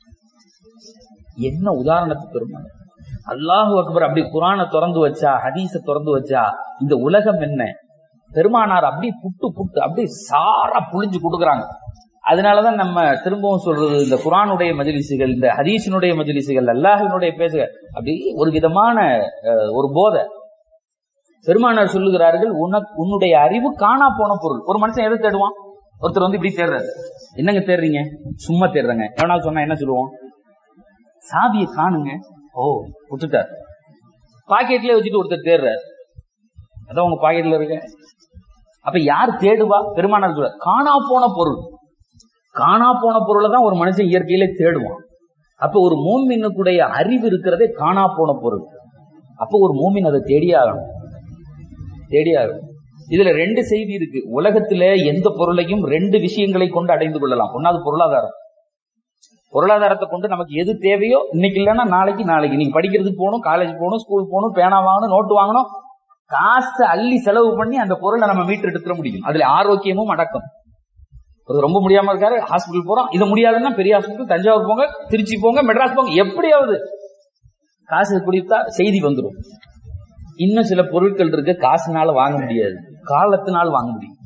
என்ன உதாரணத்துக்கு பெருமானார் அல்லாஹு அக்பர் அப்படி குரானை திறந்து வச்சா ஹதீஸ திறந்து வச்சா இந்த உலகம் என்ன பெருமானார் அப்படி புட்டு புட்டு அப்படி சாரா புளிஞ்சு கொடுக்குறாங்க அதனாலதான் நம்ம திரும்பவும் சொல்றது இந்த குரானுடைய மஜிலிசுகள் இந்த ஹதீஷினுடைய மஜிலிசுகள் அல்லாஹினுடைய பேசுக அப்படி ஒரு விதமான ஒரு போதை பெருமானார் சொல்லுகிறார்கள் உனக்கு உன்னுடைய அறிவு காணா போன பொருள் ஒரு மனுஷன் எதை தேடுவான் ஒருத்தர் வந்து இப்படி தேடுறாரு என்னங்க தேடுறீங்க சும்மா தேடுறங்க எவனாவது சொன்னா என்ன சொல்லுவோம் சாவியை காணுங்க ஓ விட்டுட்டார் பாக்கெட்லயே வச்சுட்டு ஒருத்தர் தேடுறாரு அதான் உங்க பாக்கெட்ல இருக்க அப்ப யார் தேடுவா பெருமானார் சொல்ற காணா போன பொருள் காணா போன பொருளை தான் ஒரு மனுஷன் இயற்கையிலே தேடுவான் அப்ப ஒரு மூமினுக்குடைய அறிவு இருக்கிறதே காணா போன பொருள் அப்ப ஒரு மூமின் அதை தேடியே ஆகணும் தேடியே ஆகணும் இதுல ரெண்டு செய்தி இருக்கு உலகத்துல எந்த பொருளையும் ரெண்டு விஷயங்களை கொண்டு அடைந்து கொள்ளலாம் ஒன்னாவது பொருளாதாரம் பொருளாதாரத்தை கொண்டு நமக்கு எது தேவையோ இன்னைக்கு இல்லைன்னா நாளைக்கு நாளைக்கு நீங்க படிக்கிறதுக்கு போகணும் காலேஜ் போகணும் ஸ்கூல் போகணும் பேனா வாங்கணும் நோட்டு வாங்கணும் காசு அள்ளி செலவு பண்ணி அந்த பொருளை நம்ம மீட்டு எடுத்துட முடியும் அதுல ஆரோக்கியமும் அடக்கம் ஒரு ரொம்ப முடியாம இருக்காரு ஹாஸ்பிட்டல் போறோம் இது முடியாதுன்னா பெரிய ஹாஸ்பிட்டல் தஞ்சாவூர் போங்க திருச்சி போங்க மெட்ராஸ் போங்க எப்படியாவது காசு குடித்தா செய்தி வந்துடும் இன்னும் சில பொருட்கள் இருக்கு காசுனால வாங்க முடியாது காலத்தினால் வாங்க முடியும்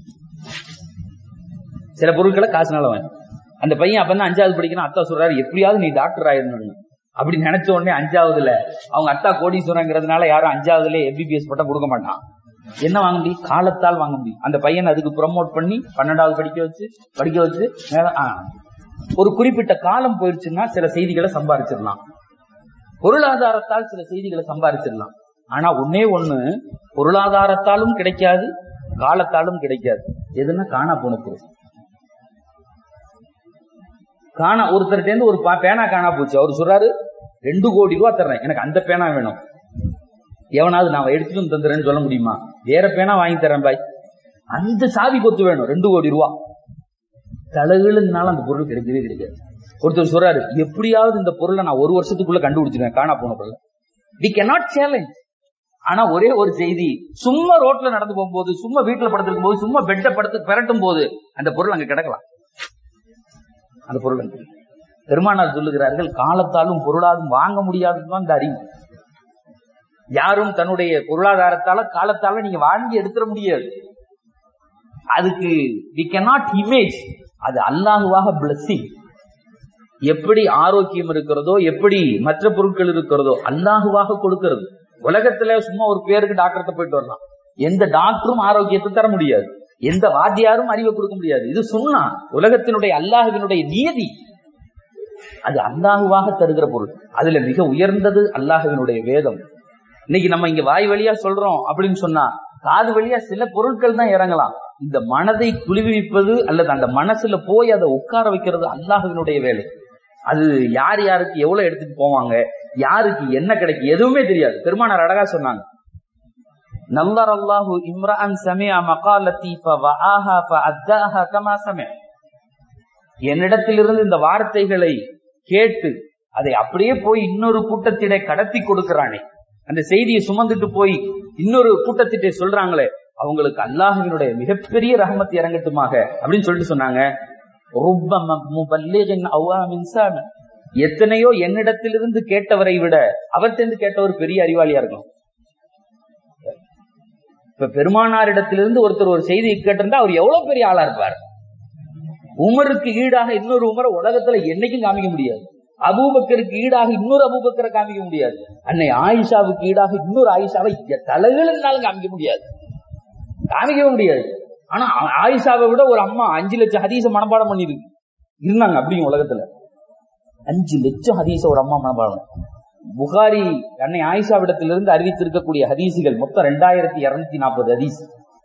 சில பொருட்களை காசுனால வாங்க அந்த பையன் அப்பதான் அஞ்சாவது படிக்கிறான் அத்தா சொல்றாரு எப்படியாவது நீ டாக்டர் ஆயிடணும் அப்படி நினைச்ச உடனே அஞ்சாவதுல அவங்க அத்தா கோடீஸ்வரங்கிறதுனால யாரும் அஞ்சாவதுல எம்பிபிஎஸ் பட்டம் கொடுக்க மாட்டான் என்ன வாங்க முடியும் காலத்தால் வாங்க முடியும் அந்த பையன் அதுக்கு ப்ரமோட் பண்ணி பன்னெண்டாவது படிக்க வச்சு படிக்க வச்சு ஒரு குறிப்பிட்ட காலம் போயிடுச்சுன்னா சில செய்திகளை சம்பாதிச்சிடலாம் பொருளாதாரத்தால் சில செய்திகளை சம்பாதிச்சிடலாம் ஆனா ஒன்னே ஒண்ணு பொருளாதாரத்தாலும் கிடைக்காது காலத்தாலும் கிடைக்காது எதுன்னா காணா போன பொருள் காணா ஒருத்தர்கிட்ட இருந்து ஒரு பேனா காணா போச்சு அவர் சொல்றாரு ரெண்டு கோடி ரூபா தர்றேன் எனக்கு அந்த பேனா வேணும் எவனாவது நான் எடுத்துட்டு வந்து தந்துறேன்னு சொல்ல முடியுமா வேற பேனா வாங்கி தரேன் பாய் அந்த சாவி கொத்து வேணும் ரெண்டு கோடி ரூபா தலைகளுனால அந்த பொருள் கிடைக்கவே கிடைக்காது ஒருத்தர் சொல்றாரு எப்படியாவது இந்த பொருளை நான் ஒரு வருஷத்துக்குள்ள கண்டுபிடிச்சிருக்கேன் காணா போன பொருள் வி கேனாட் சேலஞ்ச் ஆனா ஒரே ஒரு செய்தி சும்மா ரோட்ல நடந்து போகும்போது சும்மா வீட்டுல படுத்திருக்கும் போது சும்மா பெட்டை படுத்து பெரட்டும் போது அந்த பொருள் அங்க கிடக்கலாம் அந்த பொருள் அங்க பெருமானார் சொல்லுகிறார்கள் காலத்தாலும் பொருளாலும் வாங்க முடியாததுதான் இந்த அறிவு யாரும் தன்னுடைய பொருளாதாரத்தால காலத்தால நீங்க வாங்கி எடுத்துட முடியாது அதுக்கு வி கேனாட் இமேஜ் அது அல்லாஹுவாக பிளஸிங் எப்படி ஆரோக்கியம் இருக்கிறதோ எப்படி மற்ற பொருட்கள் இருக்கிறதோ அல்லாஹுவாக கொடுக்கிறது உலகத்துல சும்மா ஒரு பேருக்கு டாக்டர்கிட்ட போயிட்டு வரலாம் எந்த டாக்டரும் ஆரோக்கியத்தை தர முடியாது எந்த வாத்தியாரும் அறிவை கொடுக்க முடியாது இது சொன்னா உலகத்தினுடைய அல்லாஹுவினுடைய நியதி அது அல்லாஹுவாக தருகிற பொருள் அதுல மிக உயர்ந்தது அல்லாஹுவினுடைய வேதம் இன்னைக்கு நம்ம இங்க வாய் வழியா சொல்றோம் அப்படின்னு சொன்னா காது வழியா சில பொருட்கள் தான் இறங்கலாம் இந்த மனதை குளிவிப்பது அல்லது அந்த மனசுல போய் அதை உட்கார வைக்கிறது அல்லாஹுவினுடைய வேலை அது யார் யாருக்கு எவ்வளவு எடுத்துட்டு போவாங்க யாருக்கு என்ன கிடைக்கும் எதுவுமே தெரியாது பெருமானார் அழகா சொன்னாங்க நல்லர் அல்லாஹு இம்ரான் சமியா மகாலத்தி கமா சமய என்னிடத்திலிருந்து இந்த வார்த்தைகளை கேட்டு அதை அப்படியே போய் இன்னொரு கூட்டத்திட கடத்தி கொடுக்கிறானே அந்த செய்தியை சுமந்துட்டு போய் இன்னொரு கூட்டத்திட்ட சொல்றாங்களே அவங்களுக்கு அல்லாஹுவினுடைய மிகப்பெரிய ரஹமத் இறங்கட்டுமாக அப்படின்னு சொல்லிட்டு சொன்னாங்க எத்தனையோ என்னிடத்திலிருந்து கேட்டவரை விட அவர்கிட்ட கேட்டவர் பெரிய அறிவாளியா இருக்கும் இப்ப பெருமானாரிடத்திலிருந்து ஒருத்தர் ஒரு செய்தியை கேட்டிருந்தா அவர் எவ்வளவு பெரிய ஆளா இருப்பார் உமருக்கு ஈடாக இன்னொரு உமரை உலகத்துல என்னைக்கும் காமிக்க முடியாது அபூபக்கருக்கு ஈடாக இன்னொரு அபூபக்கரை காமிக்க முடியாது அன்னை ஆயிஷாவுக்கு ஈடாக இன்னொரு ஆயிஷாவை தலைகளுனாலும் காமிக்க முடியாது காமிக்கவே முடியாது ஆனா ஆ- ஆயிஷாவை விட ஒரு அம்மா அஞ்சு லட்சம் ஹதீஸ மனப்பாடம் பண்ணிருக்கு இருந்தாங்க அப்படிங்க உலகத்துல அஞ்சு லட்சம் ஹதீஸ ஒரு அம்மா மனப்பாடம் புகாரி அன்னை ஆயிஷாவிடத்திலிருந்து அறிவித்திருக்கக்கூடிய ஹதீசுகள் மொத்தம் ரெண்டாயிரத்தி இருநூத்தி நாற்பது ஹதீஸ்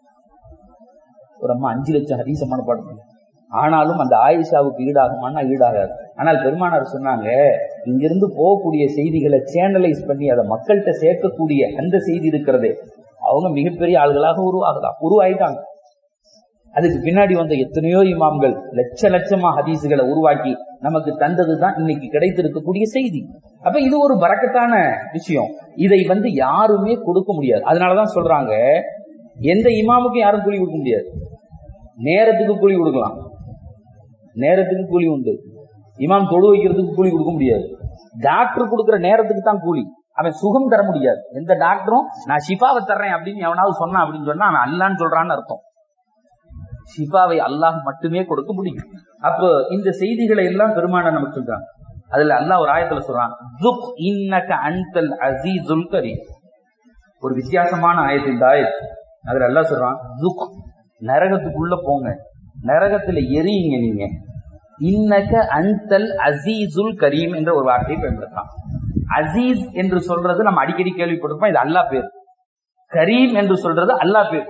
ஒரு அம்மா அஞ்சு லட்சம் ஹதீஸ மனப்பாடம் பண்ணி. ஆனாலும் அந்த ஆயிஷாவுக்கு ஈடாகுமானா ஈடாகாது ஆனால் பெருமானார் சொன்னாங்க இங்கிருந்து போகக்கூடிய செய்திகளை சேனலைஸ் பண்ணி அதை மக்கள்கிட்ட சேர்க்கக்கூடிய அந்த செய்தி இருக்கிறதே அவங்க மிகப்பெரிய ஆள்களாக உருவாகலாம் உருவாயிட்டாங்க அதுக்கு பின்னாடி வந்த எத்தனையோ இமாம்கள் லட்ச லட்சமா ஹதீஸுகளை உருவாக்கி நமக்கு தந்ததுதான் இன்னைக்கு கிடைத்திருக்கக்கூடிய செய்தி அப்ப இது ஒரு பறக்கத்தான விஷயம் இதை வந்து யாருமே கொடுக்க முடியாது அதனாலதான் சொல்றாங்க எந்த இமாமுக்கும் யாரும் கூலி கொடுக்க முடியாது நேரத்துக்கு கூலி கொடுக்கலாம் நேரத்துக்கு கூலி உண்டு இமாம் தொழு வைக்கிறதுக்கு கூலி கொடுக்க முடியாது டாக்டர் கொடுக்கிற நேரத்துக்கு தான் கூலி அவன் சுகம் தர முடியாது எந்த டாக்டரும் நான் ஷிஃபாவை தர்றேன் அப்படின்னு எவனாவது சொன்னான் அப்படின்னு சொன்னா அவன் அல்லான்னு சொல்றான்னு அர்த்தம் ஷிஃபாவை அல்லாஹ் மட்டுமே கொடுக்க முடியும் அப்போ இந்த செய்திகளை எல்லாம் பெருமானார் நமக்கு சொல்றாங்க அதுல அல்லாஹ் ஒரு ஆயத்துல சொல்றான் "துக் இன்னக அன்தல் அஸீஸுல் கரீம்." ஒரு வித்தியாசமான ஆயத்து இந்த ஆயத் அதுல அல்லாஹ் சொல்றான் "துக் நரகத்துக்குள்ள போங்க நரகத்துல எரியுங்க நீங்க இன்னக அன்தல் அசீசுல் கரீம் என்ற ஒரு வார்த்தையை பயன்படுத்தலாம் அசீஸ் என்று சொல்றது நம்ம அடிக்கடி கேள்விப்பட்டிருப்போம் இது அல்லாஹ் பேர் கரீம் என்று சொல்றது அல்லாஹ் பேர்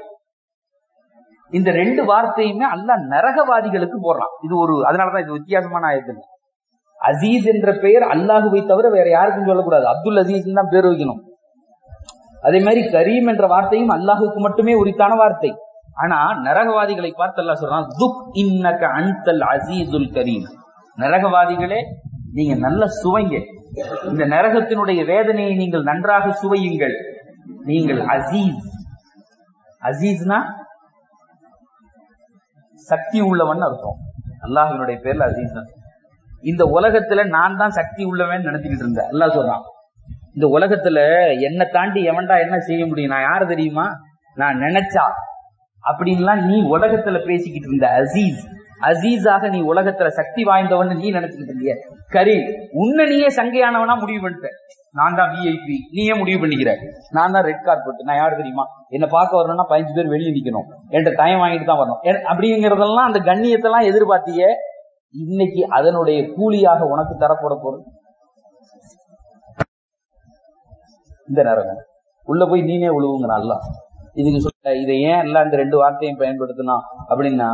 இந்த ரெண்டு வார்த்தையுமே அல்லாஹ் நரகவாதிகளுக்கு போடுறான் இது ஒரு அதனாலதான் இது வித்தியாசமான ஆயத்து அசீஸ் என்ற பெயர் அல்லாஹுவை தவிர வேற யாருக்கும் சொல்லக்கூடாது அப்துல் அசீஸ் தான் பேர் வைக்கணும் அதே மாதிரி கரீம் என்ற வார்த்தையும் அல்லாஹுக்கு மட்டுமே உரித்தான வார்த்தை ஆனா நரகவாதிகளை பார்த்து அல்லாஹ் சொல்றான் துக் இன்னக அன்தல் அசீசுல் கரீம் நரகவாதிகளே நீங்க நல்ல சுவைங்க இந்த நரகத்தினுடைய வேதனையை நீங்கள் நன்றாக சுவையுங்கள் நீங்கள் அசீஸ் அசீஸ்னா சக்தி உள்ளவன் அர்த்தம் அல்லாஹினுடைய பேர்ல அசீஸ் தான் இந்த உலகத்துல நான் தான் சக்தி உள்ளவன் நினைச்சுக்கிட்டு இருந்தேன் அல்லாஹ் சொல்றான் இந்த உலகத்துல என்ன தாண்டி எவன்டா என்ன செய்ய முடியும் நான் யாரு தெரியுமா நான் நினைச்சா அப்படின்லாம் நீ உலகத்துல பேசிக்கிட்டு இருந்த அசீஸ் அசீஸாக நீ உலகத்துல சக்தி வாய்ந்தவன் நீ நினைச்சுக்கிட்டு இருந்திய கரி உன்னை நீயே சங்கையானவனா முடிவு பண்ணிட்ட நான் தான் விஐபி நீயே முடிவு பண்ணிக்கிற நான் தான் ரெட் கார்பெட் நான் யாரு தெரியுமா என்ன பார்க்க வரணும்னா பதினஞ்சு பேர் வெளியே நிக்கணும் என்கிட்ட டைம் வாங்கிட்டு தான் வரணும் என்- அப்படிங்கறதெல்லாம் அந்த கண்ணியத்தெல்லாம் எதிர்பார்த்திய இன்னைக்கு அதனுடைய கூலியாக உனக்கு தரப்பட போறது இந்த நரகம் உள்ள போய் நீனே உழுவுங்க நல்லா இதுக்கு சொல்ல இதை ஏன் எல்லாம் இந்த ரெண்டு வார்த்தையும் பயன்படுத்தினா அப்படின்னா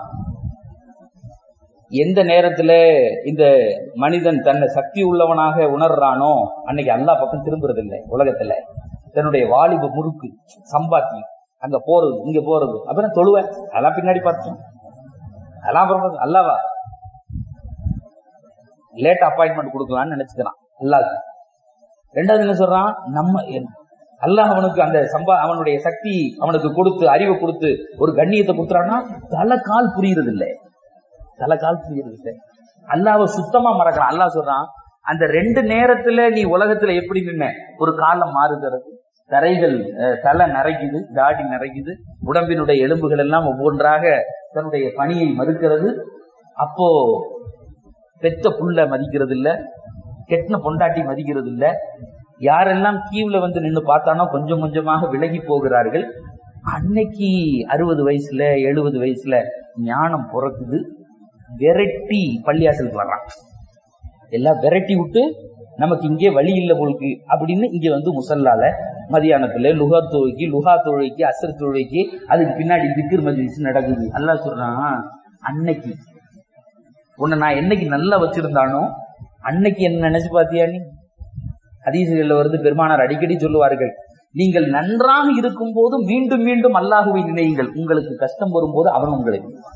எந்த நேரத்துல இந்த மனிதன் தன்னை சக்தி உள்ளவனாக உணர்றானோ அன்னைக்கு அல்லா பக்கம் திரும்புறது இல்லை உலகத்துல தன்னுடைய வாலிப முறுக்கு சம்பாத்தி அங்க போறது இங்க போறது அப்புறம் தொழுவேன் அதெல்லாம் பின்னாடி பார்த்தோம் அதெல்லாம் அப்புறம் அல்லாவா லேட் அப்பாயின்மெண்ட் கொடுக்கலாம்னு நினைச்சுக்கிறான் அல்லாஹ் ரெண்டாவது என்ன சொல்றான் நம்ம அல்லாஹ் அவனுக்கு அந்த சம்பா அவனுடைய சக்தி அவனுக்கு கொடுத்து அறிவை கொடுத்து ஒரு கண்ணியத்தை கொடுத்துறான்னா தலை கால் புரியுறது இல்லை தலை கால் புரியுறது இல்லை அல்லாஹ்வை சுத்தமா மறக்கிறான் அல்லாஹ் சொல்றான் அந்த ரெண்டு நேரத்துல நீ உலகத்துல எப்படி நின்ன ஒரு காலம் மாறுகிறது தரைகள் அஹ், தலை நிறைக்குது தாடி நிறைக்குது உடம்பினுடைய எலும்புகள் எல்லாம் ஒவ்வொன்றாக தன்னுடைய பணியை மறுக்கிறது அப்போ பெத்த புள்ள மதிக்கிறது இல்ல கெட்டின பொண்டாட்டி மதிக்கிறது இல்ல யாரெல்லாம் கீவ்ல வந்து நின்னு பார்த்தானோ கொஞ்சம் கொஞ்சமாக விலகி போகிறார்கள் அன்னைக்கு அறுபது வயசுல எழுபது வயசுல ஞானம் பிறக்குது விரட்டி பள்ளியாசலுக்கு வர்றான் எல்லாம் விரட்டி விட்டு நமக்கு இங்கே வழி இல்லை போலுக்கு அப்படின்னு இங்க வந்து முசல்லால மதியானத்துல லுகா தொழுகைக்கு லுகா தொழுகைக்கு அசர் தொழுகைக்கு அதுக்கு பின்னாடி திக்ர் மஜ்லிஸ் நடக்குது அல்லாஹ் சொல்றான் அன்னைக்கு உன்னை நான் என்னைக்கு நல்லா வச்சிருந்தானோ அன்னைக்கு என்ன நினைச்சு பாத்தியா நீ ஹதீசுகள்ல வருது பெருமானார் அடிக்கடி சொல்லுவார்கள் நீங்கள் நன்றாக இருக்கும் போது மீண்டும் மீண்டும் அல்லாஹுவை நினையுங்கள் உங்களுக்கு கஷ்டம் வரும்போது அவன் உங்களை நினைப்பான்.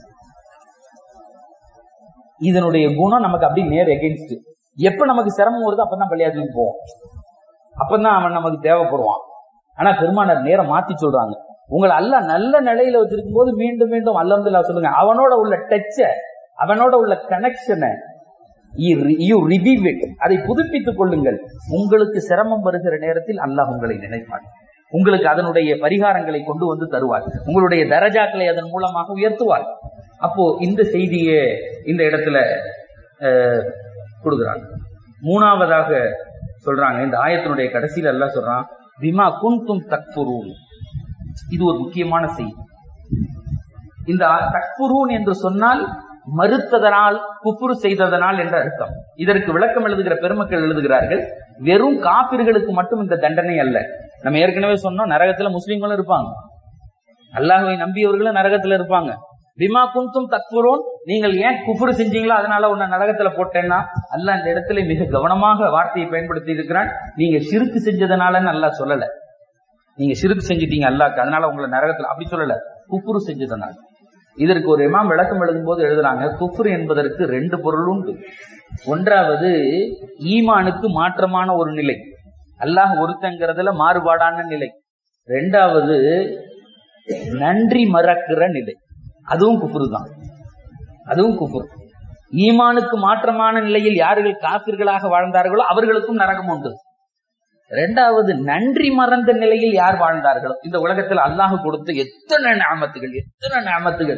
இதனுடைய குணம் நமக்கு அப்படி நேர் எகென்ஸ்ட் எப்ப நமக்கு சிரமம் வருதோ அப்பதான் பள்ளியாசலுக்கு போவோம் அப்பதான் அவன் நமக்கு தேவைப்படுவான் ஆனா பெருமானார் நேரம் மாத்தி சொல்றாங்க உங்களை அல்லாஹ் நல்ல நிலையில வச்சிருக்கும் போது மீண்டும் மீண்டும் அல்லாஹ் சொல்லுங்க அவனோட உள்ள டச்ச அவனோட உள்ள கனெக்ஷனை யூ ரிவிவ் இட் அதை புதுப்பித்துக் கொள்ளுங்கள் உங்களுக்கு சிரமம் வருகிற நேரத்தில் அல்லாஹ் உங்களை நினைப்பார் உங்களுக்கு அதனுடைய பரிகாரங்களை கொண்டு வந்து தருவார் உங்களுடைய தரஜாக்களை அதன் மூலமாக உயர்த்துவார் அப்போ இந்த செய்தியை இந்த இடத்துல அஹ், கொடுக்குறாங்க மூணாவதாக சொல்றாங்க இந்த ஆயத்தினுடைய கடைசியில எல்லாம் சொல்றான் பிமா குந்தும் தக்புரூன் இது ஒரு முக்கியமான செய்தி இந்த தக்புரூன் என்று சொன்னால் மறுத்ததனால் குப்புரு செய்ததனால் என்ற அர்த்தம் இதற்கு விளக்கம் எழுதுகிற பெருமக்கள் எழுதுகிறார்கள் வெறும் காபிர்களுக்கு மட்டும் இந்த தண்டனை அல்ல நம்ம ஏற்கனவே சொன்னோம் நரகத்துல முஸ்லிம்களும் இருப்பாங்க அல்லாஹுவை நம்பியவர்களும் நரகத்துல இருப்பாங்க பிமா குந்தும் தக்புரோன் நீங்கள் ஏன் குஃபுரு செஞ்சீங்களோ அதனால உன்னை நரகத்துல போட்டேன்னா அல்லாஹ் இந்த இடத்துல மிக கவனமாக வார்த்தையை பயன்படுத்தி இருக்கிறான் நீங்க சிறுக்கு செஞ்சதுனாலன்னு அல்லாஹ் சொல்லல நீங்க சிறுக்கு செஞ்சிட்டீங்க அல்லாஹ்க்கு அதனால உங்களை நரகத்துல அப்படி சொல்லல குஃபுரு செஞ்சதுனால இதற்கு ஒரு இமாம் விளக்கம் எழுதும் போது எழுதுறாங்க குஃப்ரு என்பதற்கு ரெண்டு பொருள் உண்டு ஒன்றாவது ஈமானுக்கு மாற்றமான ஒரு நிலை அல்லாஹ் ஒருத்தங்கிறதுல மாறுபாடான நிலை ரெண்டாவது நன்றி மறக்கிற நிலை அதுவும் குஃப்ரு தான் அதுவும் குஃப்ரு ஈமானுக்கு மாற்றமான நிலையில் யார்கள் காப்பிர்களாக வாழ்ந்தார்களோ அவர்களுக்கும் நரகம் உண்டு ரெண்டாவது நன்றி மறந்த நிலையில் யார் வாழ்ந்தார்களோ இந்த உலகத்தில் அல்லாஹ் கொடுத்த எத்தனை நாமத்துகள் எத்தனை நாமத்துகள்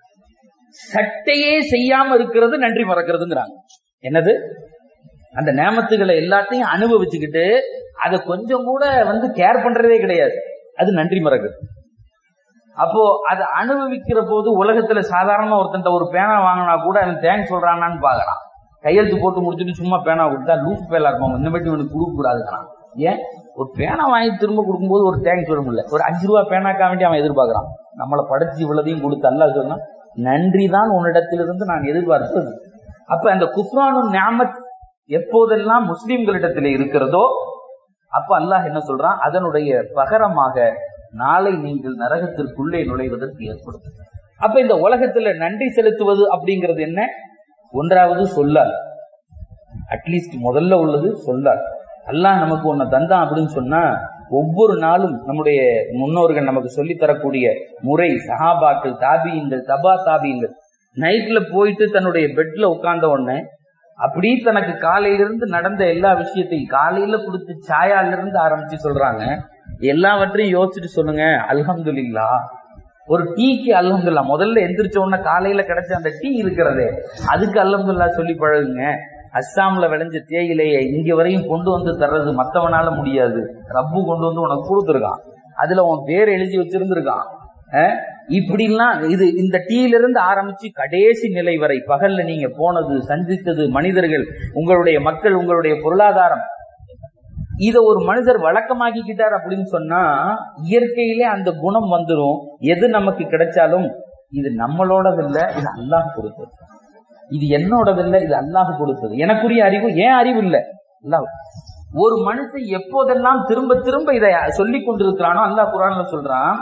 சட்டையே செய்யாம இருக்கிறது நன்றி மறக்கிறதுங்கிறாங்க என்னது அந்த நேமத்துகளை எல்லாத்தையும் அனுபவிச்சுக்கிட்டு அதை கொஞ்சம் கூட வந்து கேர் பண்றதே கிடையாது அது நன்றி மறக்குது அப்போ அதை அனுபவிக்கிற போது உலகத்துல சாதாரண ஒருத்தன் ஒரு பேனா வாங்கினா கூட அவன் தேங்க்ஸ் சொல்றானான்னு பாக்குறான் கையெழுத்து போட்டு முடிச்சுட்டு சும்மா பேனா கொடுத்தா லூஸ் பேலா இருப்பான் இந்த மாதிரி இவனுக்கு கொடுக்க கூடாதுங்கிறான் ஏன் ஒரு பேனா வாங்கி திரும்ப கொடுக்கும்போது ஒரு தேங்க்ஸ் சொல்ல முடியல ஒரு அஞ்சு ரூபா பேனாக்கா வேண்டி அவன் எதிர்பார்க்கறான் நம்மளை படைச்சு இவ்வளதையும் கொடுத்து அல்லா சொன்னா நன்றி தான் உன்னிடத்திலிருந்து நான் எதிர்பார்த்தது அப்ப அந்த குஃப்ரானு ஞாமத் எப்போதெல்லாம் முஸ்லிம்களிடத்தில் இருக்கிறதோ அப்ப அல்லாஹ் என்ன சொல்றான் அதனுடைய பகரமாக நாளை நீங்கள் நரகத்திற்குள்ளே நுழைவதற்கு ஏற்படும் அப்ப இந்த உலகத்துல நன்றி செலுத்துவது அப்படிங்கிறது என்ன ஒன்றாவது சொல்லால் அட்லீஸ்ட் முதல்ல உள்ளது சொல்லால் அல்லாஹ் நமக்கு ஒன்ன தந்தான் அப்படின்னு சொன்னா ஒவ்வொரு நாளும் நம்முடைய முன்னோர்கள் நமக்கு சொல்லி தரக்கூடிய முறை சஹாபாக்கள் தாபியங்கள் தபா தாபியங்கள் நைட்ல போயிட்டு தன்னுடைய பெட்ல உட்கார்ந்த உடனே அப்படி தனக்கு காலையிலிருந்து நடந்த எல்லா விஷயத்தையும் காலையில கொடுத்த சாயால இருந்து ஆரம்பிச்சு சொல்றாங்க எல்லாவற்றையும் யோசிச்சுட்டு சொல்லுங்க அல்ஹம்துலில்லா ஒரு டீக்கு அல்ஹம்துல்லா முதல்ல எந்திரிச்ச உடனே காலையில கிடைச்ச அந்த டீ இருக்கிறதே அதுக்கு அல்ஹம்துல்லா சொல்லி பழகுங்க அஸ்ஸாம்ல விளைஞ்ச தேயிலையை இங்க வரையும் கொண்டு வந்து தர்றது மத்தவனால முடியாது ரப்பு கொண்டு வந்து உனக்கு கொடுத்துருக்கான் அதுல உன் பேர் எழுதி வச்சிருந்திருக்கான் அஹ் இப்படிலாம் இது இந்த டீல இருந்து ஆரம்பிச்சு கடைசி நிலை வரை பகல்ல நீங்க போனது சந்தித்தது மனிதர்கள் உங்களுடைய மக்கள் உங்களுடைய பொருளாதாரம் இத ஒரு மனிதர் வழக்கமாக்கிக்கிட்டார் அப்படின்னு சொன்னா இயற்கையிலே அந்த குணம் வந்துடும் எது நமக்கு கிடைச்சாலும் இது நம்மளோடது இல்ல இது அல்லாஹ் கொடுத்தது இது என்னோடது இல்ல இது அல்லாஹ் கொடுத்தது எனக்குரிய அறிவு ஏன் அறிவு இல்ல அல்லாஹ் ஒரு மனுஷன் எப்போதெல்லாம் திரும்ப திரும்ப இதை சொல்லி கொண்டிருக்கிறானோ அல்லாஹ் குரான்ல சொல்றான்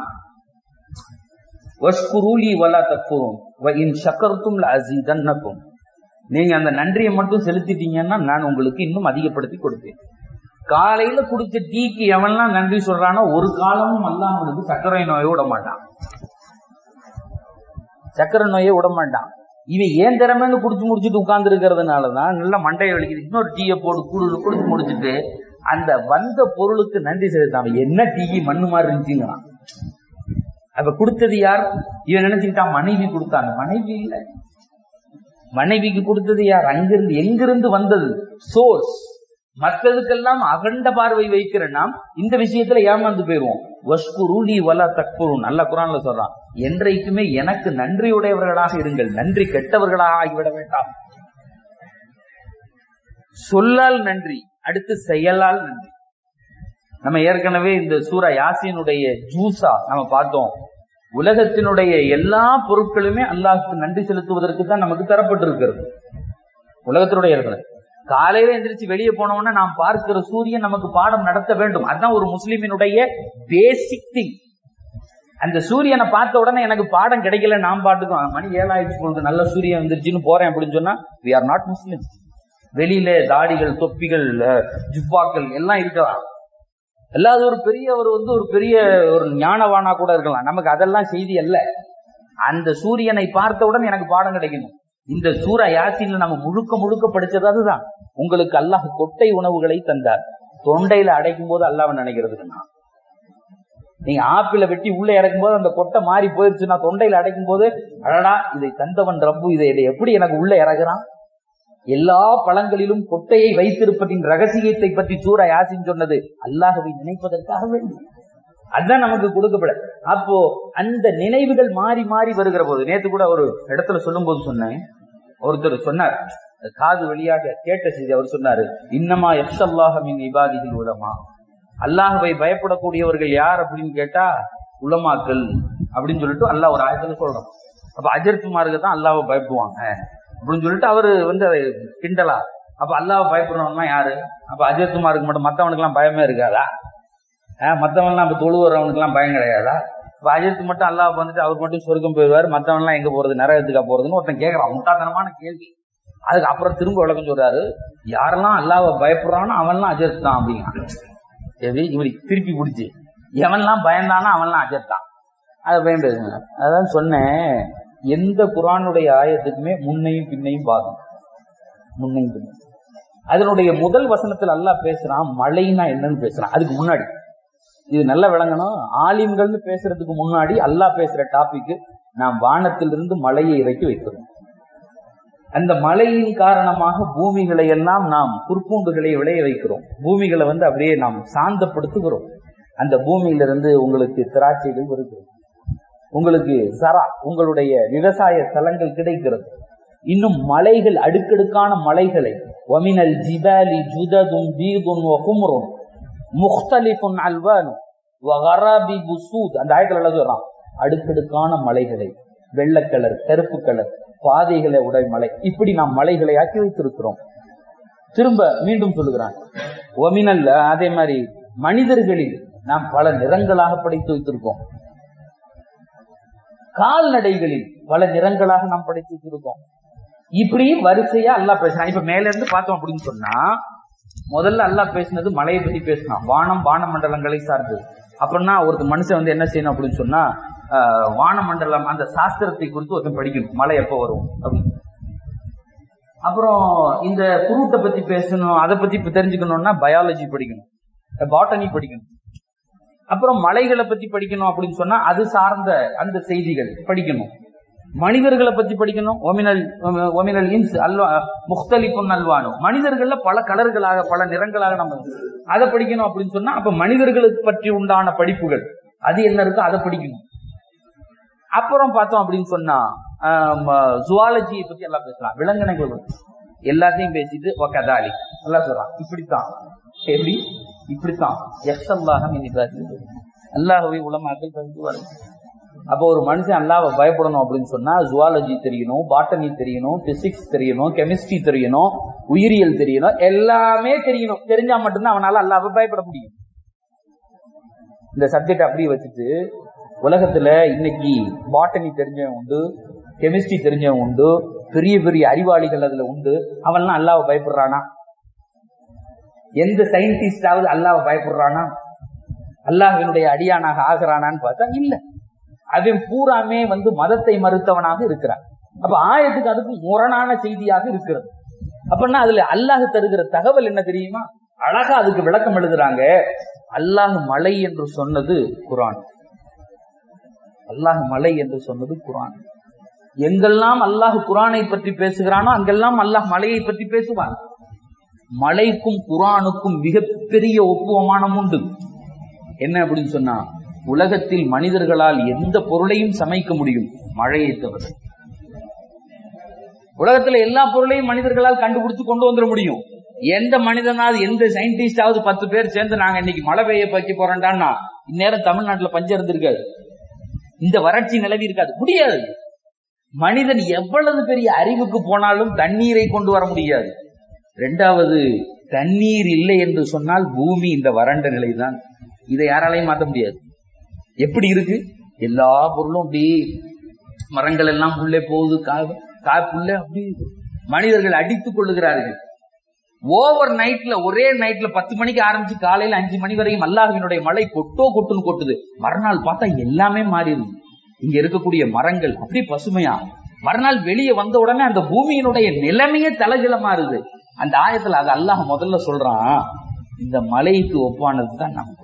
வஷ்குரூலி வலா தக்குரும் வ இன் ஷக்கர்த்தும் அசீதன்னக்கும் நீங்க அந்த நன்றியை மட்டும் செலுத்திட்டீங்கன்னா நான் உங்களுக்கு இன்னும் அதிகப்படுத்தி கொடுப்பேன் காலையில குடிச்ச டீக்கு எவன்லாம் நன்றி சொல்றானோ ஒரு காலமும் அல்லாஹ் அவனுக்கு சர்க்கரை நோயை விட மாட்டான் சர்க்கரை நோயை விட மாட்டான் இவன் ஏன் திறமைன்னு குடிச்சு முடிச்சுட்டு உட்கார்ந்து இருக்கிறதுனாலதான் நல்ல மண்டையை வலிக்குது இன்னொரு டீயை போட்டு குடு குடிச்சு முடிச்சுட்டு அந்த வந்த பொருளுக்கு நன்றி செலுத்தான் என்ன டீ மண்ணு மாதிரி இருந்துச்சுங்கிறான் அப்ப கொடுத்தது யார் இவன் நினைச்சுக்கிட்டான் மனைவி கொடுத்தாங்க மனைவி இல்ல மனைவிக்கு கொடுத்தது யார் அங்கிருந்து எங்கிருந்து வந்தது சோர்ஸ் மற்றதுக்கெல்லாம் அகண்ட பார்வை வைக்கிற நாம் இந்த விஷயத்துல ஏமாந்து போயிருவோம் வஷ்குருலி வலா தக்புரும் நல்ல குரான்ல சொல்றான் என்றைக்குமே எனக்கு நன்றியுடையவர்களாக இருங்கள் நன்றி கெட்டவர்களாக ஆகிவிட வேண்டாம் சொல்லால் நன்றி அடுத்து செயலால் நன்றி நம்ம ஏற்கனவே இந்த சூரா யாசினுடைய ஜூசா நம்ம பார்த்தோம் உலகத்தினுடைய எல்லா பொருட்களுமே அல்லாஹுக்கு நன்றி செலுத்துவதற்கு தான் நமக்கு தரப்பட்டிருக்கிறது உலகத்தினுடைய இருக்கிறது காலையில எந்திரிச்சு வெளியே போனோம்னா நாம் பார்க்கிற சூரியன் நமக்கு பாடம் நடத்த வேண்டும் அதுதான் ஒரு முஸ்லிமினுடைய பேசிக் திங் அந்த சூரியனை பார்த்த உடனே எனக்கு பாடம் கிடைக்கல நாம் பாட்டுக்கும் மணி ஏழாயிரத்தி பொழுது நல்ல சூரியன் வந்துருச்சுன்னு போறேன் அப்படின்னு சொன்னா வி ஆர் நாட் முஸ்லிம் வெளியில தாடிகள் தொப்பிகள் ஜுப்பாக்கள் எல்லாம் இருக்கலாம் அல்லாத ஒரு பெரிய ஒரு வந்து ஒரு பெரிய ஒரு ஞானவானா கூட இருக்கலாம் நமக்கு அதெல்லாம் செய்தி அல்ல அந்த சூரியனை பார்த்தவுடன் எனக்கு பாடம் கிடைக்கணும் இந்த சூரா யாசின்ல நம்ம முழுக்க முழுக்க படிச்சது அதுதான் உங்களுக்கு அல்லாஹ் கொட்டை உணவுகளை தந்தார் தொண்டையில அடைக்கும் போது அல்லாஹ் நினைக்கிறதுக்குன்னா நீங்க ஆப்பிள வெட்டி உள்ள இறக்கும் போது அந்த கொட்டை மாறி போயிருச்சுன்னா தொண்டையில அடைக்கும் போது அடடா இதை தந்தவன் ரப்பு இதை இதை எப்படி எனக்கு உள்ள இறங்குறான் எல்லா பழங்களிலும் கொட்டையை வைத்திருப்பதின் ரகசியத்தை பற்றி சூரா யாசின் சொன்னது அல்லாஹவை நினைப்பதற்காக வேண்டும் அதுதான் நமக்கு கொடுக்கப்பட அப்போ அந்த நினைவுகள் மாறி மாறி வருகிற போது நேத்து கூட ஒரு இடத்துல சொல்லும் போது சொன்னேன் ஒருத்தர் சொன்னார் காது வழியாக கேட்ட செய்தி அவர் சொன்னாரு இன்னமா எஃப்சல்லாஹமின் இபாதிகள் உலமா அல்லாஹவை பயப்படக்கூடியவர்கள் யார் அப்படின்னு கேட்டா உலமாக்கள் அப்படின்னு சொல்லிட்டு அல்லாஹ் ஒரு ஆயத்துல சொல்றோம் அப்ப அஜர்த்துமாருக்கு தான் அல்லாவை பயப்படுவாங்க அப்படின்னு சொல்லிட்டு அவரு வந்து அதை கிண்டலா அப்ப அல்லாவை பயப்படுறவங்க யாரு அப்ப அஜர்த்துமாருக்கு மட்டும் மத்தவனுக்கு எல்லாம் பயமே இருக்காதா மத்தவன்லாம் இப்ப தொழுவுறவனுக்கு எல்லாம் பயம் கிடையாதா இப்ப அஜித் மட்டும் அல்லாஹ் வந்துட்டு அவர் மட்டும் சொர்க்கம் போயிடுவாரு மத்தவன் எல்லாம் எங்க போறது நரகத்துக்கா போறதுன்னு ஒருத்தன் கேட்கறான் முட்டாத்தனமான கேள்வி அதுக்கு அப்புறம் திரும்ப விளக்கம் சொல்றாரு யாரெல்லாம் அல்லாவை பயப்படுறானோ அவன்லாம் அஜத் தான் அப்படிங்கிறான் எது இப்படி திருப்பி பிடிச்சி எவன்லாம் பயந்தானோ அவன்லாம் அஜத் தான் அதை பயம் பேசுங்க அதான் சொன்னேன் எந்த குரானுடைய ஆயத்துக்குமே முன்னையும் பின்னையும் பாகம் முன்னையும் பின்னையும் அதனுடைய முதல் வசனத்தில் அல்லாஹ் பேசுறான் மழைனா என்னன்னு பேசுறான் அதுக்கு முன்னாடி இது நல்ல விளங்கணும் ஆலிம்கள்னு பேசுறதுக்கு முன்னாடி அல்லாஹ் பேசுற டாபிக் நாம் வானத்திலிருந்து மழையை இறக்கி வைக்கிறோம் அந்த மழையின் காரணமாக பூமிகளை எல்லாம் நாம் புற்பூண்டுகளை விளைய வைக்கிறோம் பூமிகளை வந்து அப்படியே நாம் சாந்தப்படுத்துகிறோம் அந்த பூமியிலிருந்து உங்களுக்கு திராட்சைகள் வருகிறது உங்களுக்கு சரா உங்களுடைய விவசாய தலங்கள் கிடைக்கிறது இன்னும் மலைகள் அடுக்கடுக்கான மலைகளை ஒமினல் ஜிபாலி ஜுததும் பீதும் ஒகுமுரும் முக்தலிஃபுன் அல்வானு வகராபி புசூத் அந்த ஆயத்தில் எல்லாம் சொல்றான் அடுக்கடுக்கான மலைகளை வெள்ளை கலர் கருப்பு கலர் பாதைகளை உடை மலை இப்படி நாம் மலைகளை ஆக்கி வைத்திருக்கிறோம் திரும்ப மீண்டும் சொல்லுகிறான் ஒமினல்ல அதே மாதிரி மனிதர்களில் நாம் பல நிறங்களாக படைத்து வைத்திருக்கோம் கால்நடைகளில் பல நிறங்களாக நாம் படைத்து வச்சிருக்கோம் இப்படி வரிசையா அல்லா பேசுறான் இப்ப மேல இருந்து பார்த்தோம் அப்படின்னு சொன்னா முதல்ல அல்லாஹ் பேசினது மலையை பத்தி பேசினான் வானம் வான மண்டலங்களை சார்ந்தது அப்படின்னா ஒரு மனுஷன் வந்து என்ன செய்யணும் அப்படின்னு சொன்னா வான மண்டலம் அந்த சாஸ்திரத்தை குறித்து ஒருத்தன் படிக்கணும் மழை எப்போ வரும் அப்படின்னு அப்புறம் இந்த குரூட்டை பத்தி பேசணும் அதை பத்தி தெரிஞ்சுக்கணும்னா பயாலஜி படிக்கணும் பாட்டனி படிக்கணும் அப்புறம் மலைகளை பத்தி படிக்கணும் அப்படின்னு சொன்னா அது சார்ந்த அந்த செய்திகள் படிக்கணும் மனிதர்களை பத்தி படிக்கணும் ஒமினல் ஒமினல் இன்ஸ் அல்வா முக்தலிப்புன் அல்வானு மனிதர்கள்ல பல கலர்களாக பல நிறங்களாக நம்ம அதை படிக்கணும் அப்படின்னு சொன்னா அப்ப மனிதர்களுக்கு பற்றி உண்டான படிப்புகள் அது என்ன இருக்கோ அதை படிக்கணும் அப்புறம் பார்த்தோம் அப்படின்னு சொன்னா ஜுவாலஜியை பத்தி எல்லாம் பேசலாம் விலங்கினங்கள் எல்லாத்தையும் பேசிட்டு கதாலி எல்லாம் சொல்றான் இப்படித்தான் எப்படி இப்படித்தான் எஸ் அல்லாஹம் அல்லாஹவை உலமாக்கள் பகிர்ந்து வரும் அப்போ ஒரு மனுஷன் அல்லாவை பயப்படணும் அப்படின்னு சொன்னா ஜுவாலஜி தெரியணும் பாட்டனி தெரியணும் பிசிக்ஸ் தெரியணும் கெமிஸ்ட்ரி தெரியணும் உயிரியல் தெரியணும் எல்லாமே தெரியணும் தெரிஞ்சா மட்டும்தான் அவனால அல்லாவை பயப்பட முடியும் இந்த சப்ஜெக்ட் அப்படியே வச்சுட்டு உலகத்துல இன்னைக்கு பாட்டனி தெரிஞ்சவன் உண்டு கெமிஸ்ட்ரி தெரிஞ்சவன் உண்டு பெரிய பெரிய அறிவாளிகள் அதுல உண்டு அவன்லாம் அல்லாவை பயப்படுறானா எந்த சயின்டிஸ்டாவது அல்லாவை பயப்படுறானா அல்லாஹினுடைய அடியானாக ஆகிறானான்னு பார்த்தா இல்ல அவன் பூராமே வந்து மதத்தை மறுத்தவனாக இருக்கிறான் அப்ப ஆயத்துக்கு அதுக்கு முரணான செய்தியாக இருக்கிறது அப்படின்னா அதுல அல்லாஹ் தருகிற தகவல் என்ன தெரியுமா அழகா அதுக்கு விளக்கம் எழுதுறாங்க அல்லாஹ் மலை என்று சொன்னது குரான் அல்லாஹ் மலை என்று சொன்னது குரான் எங்கெல்லாம் அல்லாஹ் குரானை பற்றி பேசுகிறானோ அங்கெல்லாம் அல்லாஹ் மலையை பற்றி பேசுவான் மலைக்கும் குரானுக்கும் மிகப்பெரிய ஒப்புவமானம் உண்டு என்ன அப்படின்னு சொன்னா உலகத்தில் மனிதர்களால் எந்த பொருளையும் சமைக்க முடியும் மழையை தவிர உலகத்துல எல்லா பொருளையும் மனிதர்களால் கண்டுபிடிச்சு கொண்டு வந்துட முடியும் எந்த மனிதனாவது எந்த சயின்டிஸ்டாவது பத்து பேர் சேர்ந்து நாங்க இன்னைக்கு மழை பெய்ய வைக்க போறோம்டான்னா இந்நேரம் தமிழ்நாட்டுல பஞ்சம் இருந்திருக்காது இந்த வறட்சி நிலவி இருக்காது முடியாது மனிதன் எவ்வளவு பெரிய அறிவுக்கு போனாலும் தண்ணீரை கொண்டு வர முடியாது ரெண்டாவது தண்ணீர் இல்லை என்று சொன்னால் பூமி இந்த வறண்ட நிலைதான் இதை யாராலையும் மாற்ற முடியாது எப்படி இருக்கு எல்லா பொருளும் அப்படி மரங்கள் எல்லாம் உள்ளே போகுது காப்புள்ள அப்படி மனிதர்கள் அடித்துக் கொள்ளுகிறார்கள் ஓவர் நைட்ல ஒரே நைட்ல பத்து மணிக்கு ஆரம்பிச்சு காலையில அஞ்சு மணி வரையும் அல்லாஹினுடைய மழை கொட்டோ கொட்டுன்னு கொட்டுது மறுநாள் பார்த்தா எல்லாமே மாறிடுது இங்க இருக்கக்கூடிய மரங்கள் அப்படி பசுமையா மறுநாள் வெளியே வந்த உடனே அந்த பூமியினுடைய நிலைமையே தலைகில மாறுது அந்த ஆயத்துல அது அல்லாஹ் முதல்ல சொல்றான் இந்த மலைக்கு ஒப்பானது தான் நமக்கு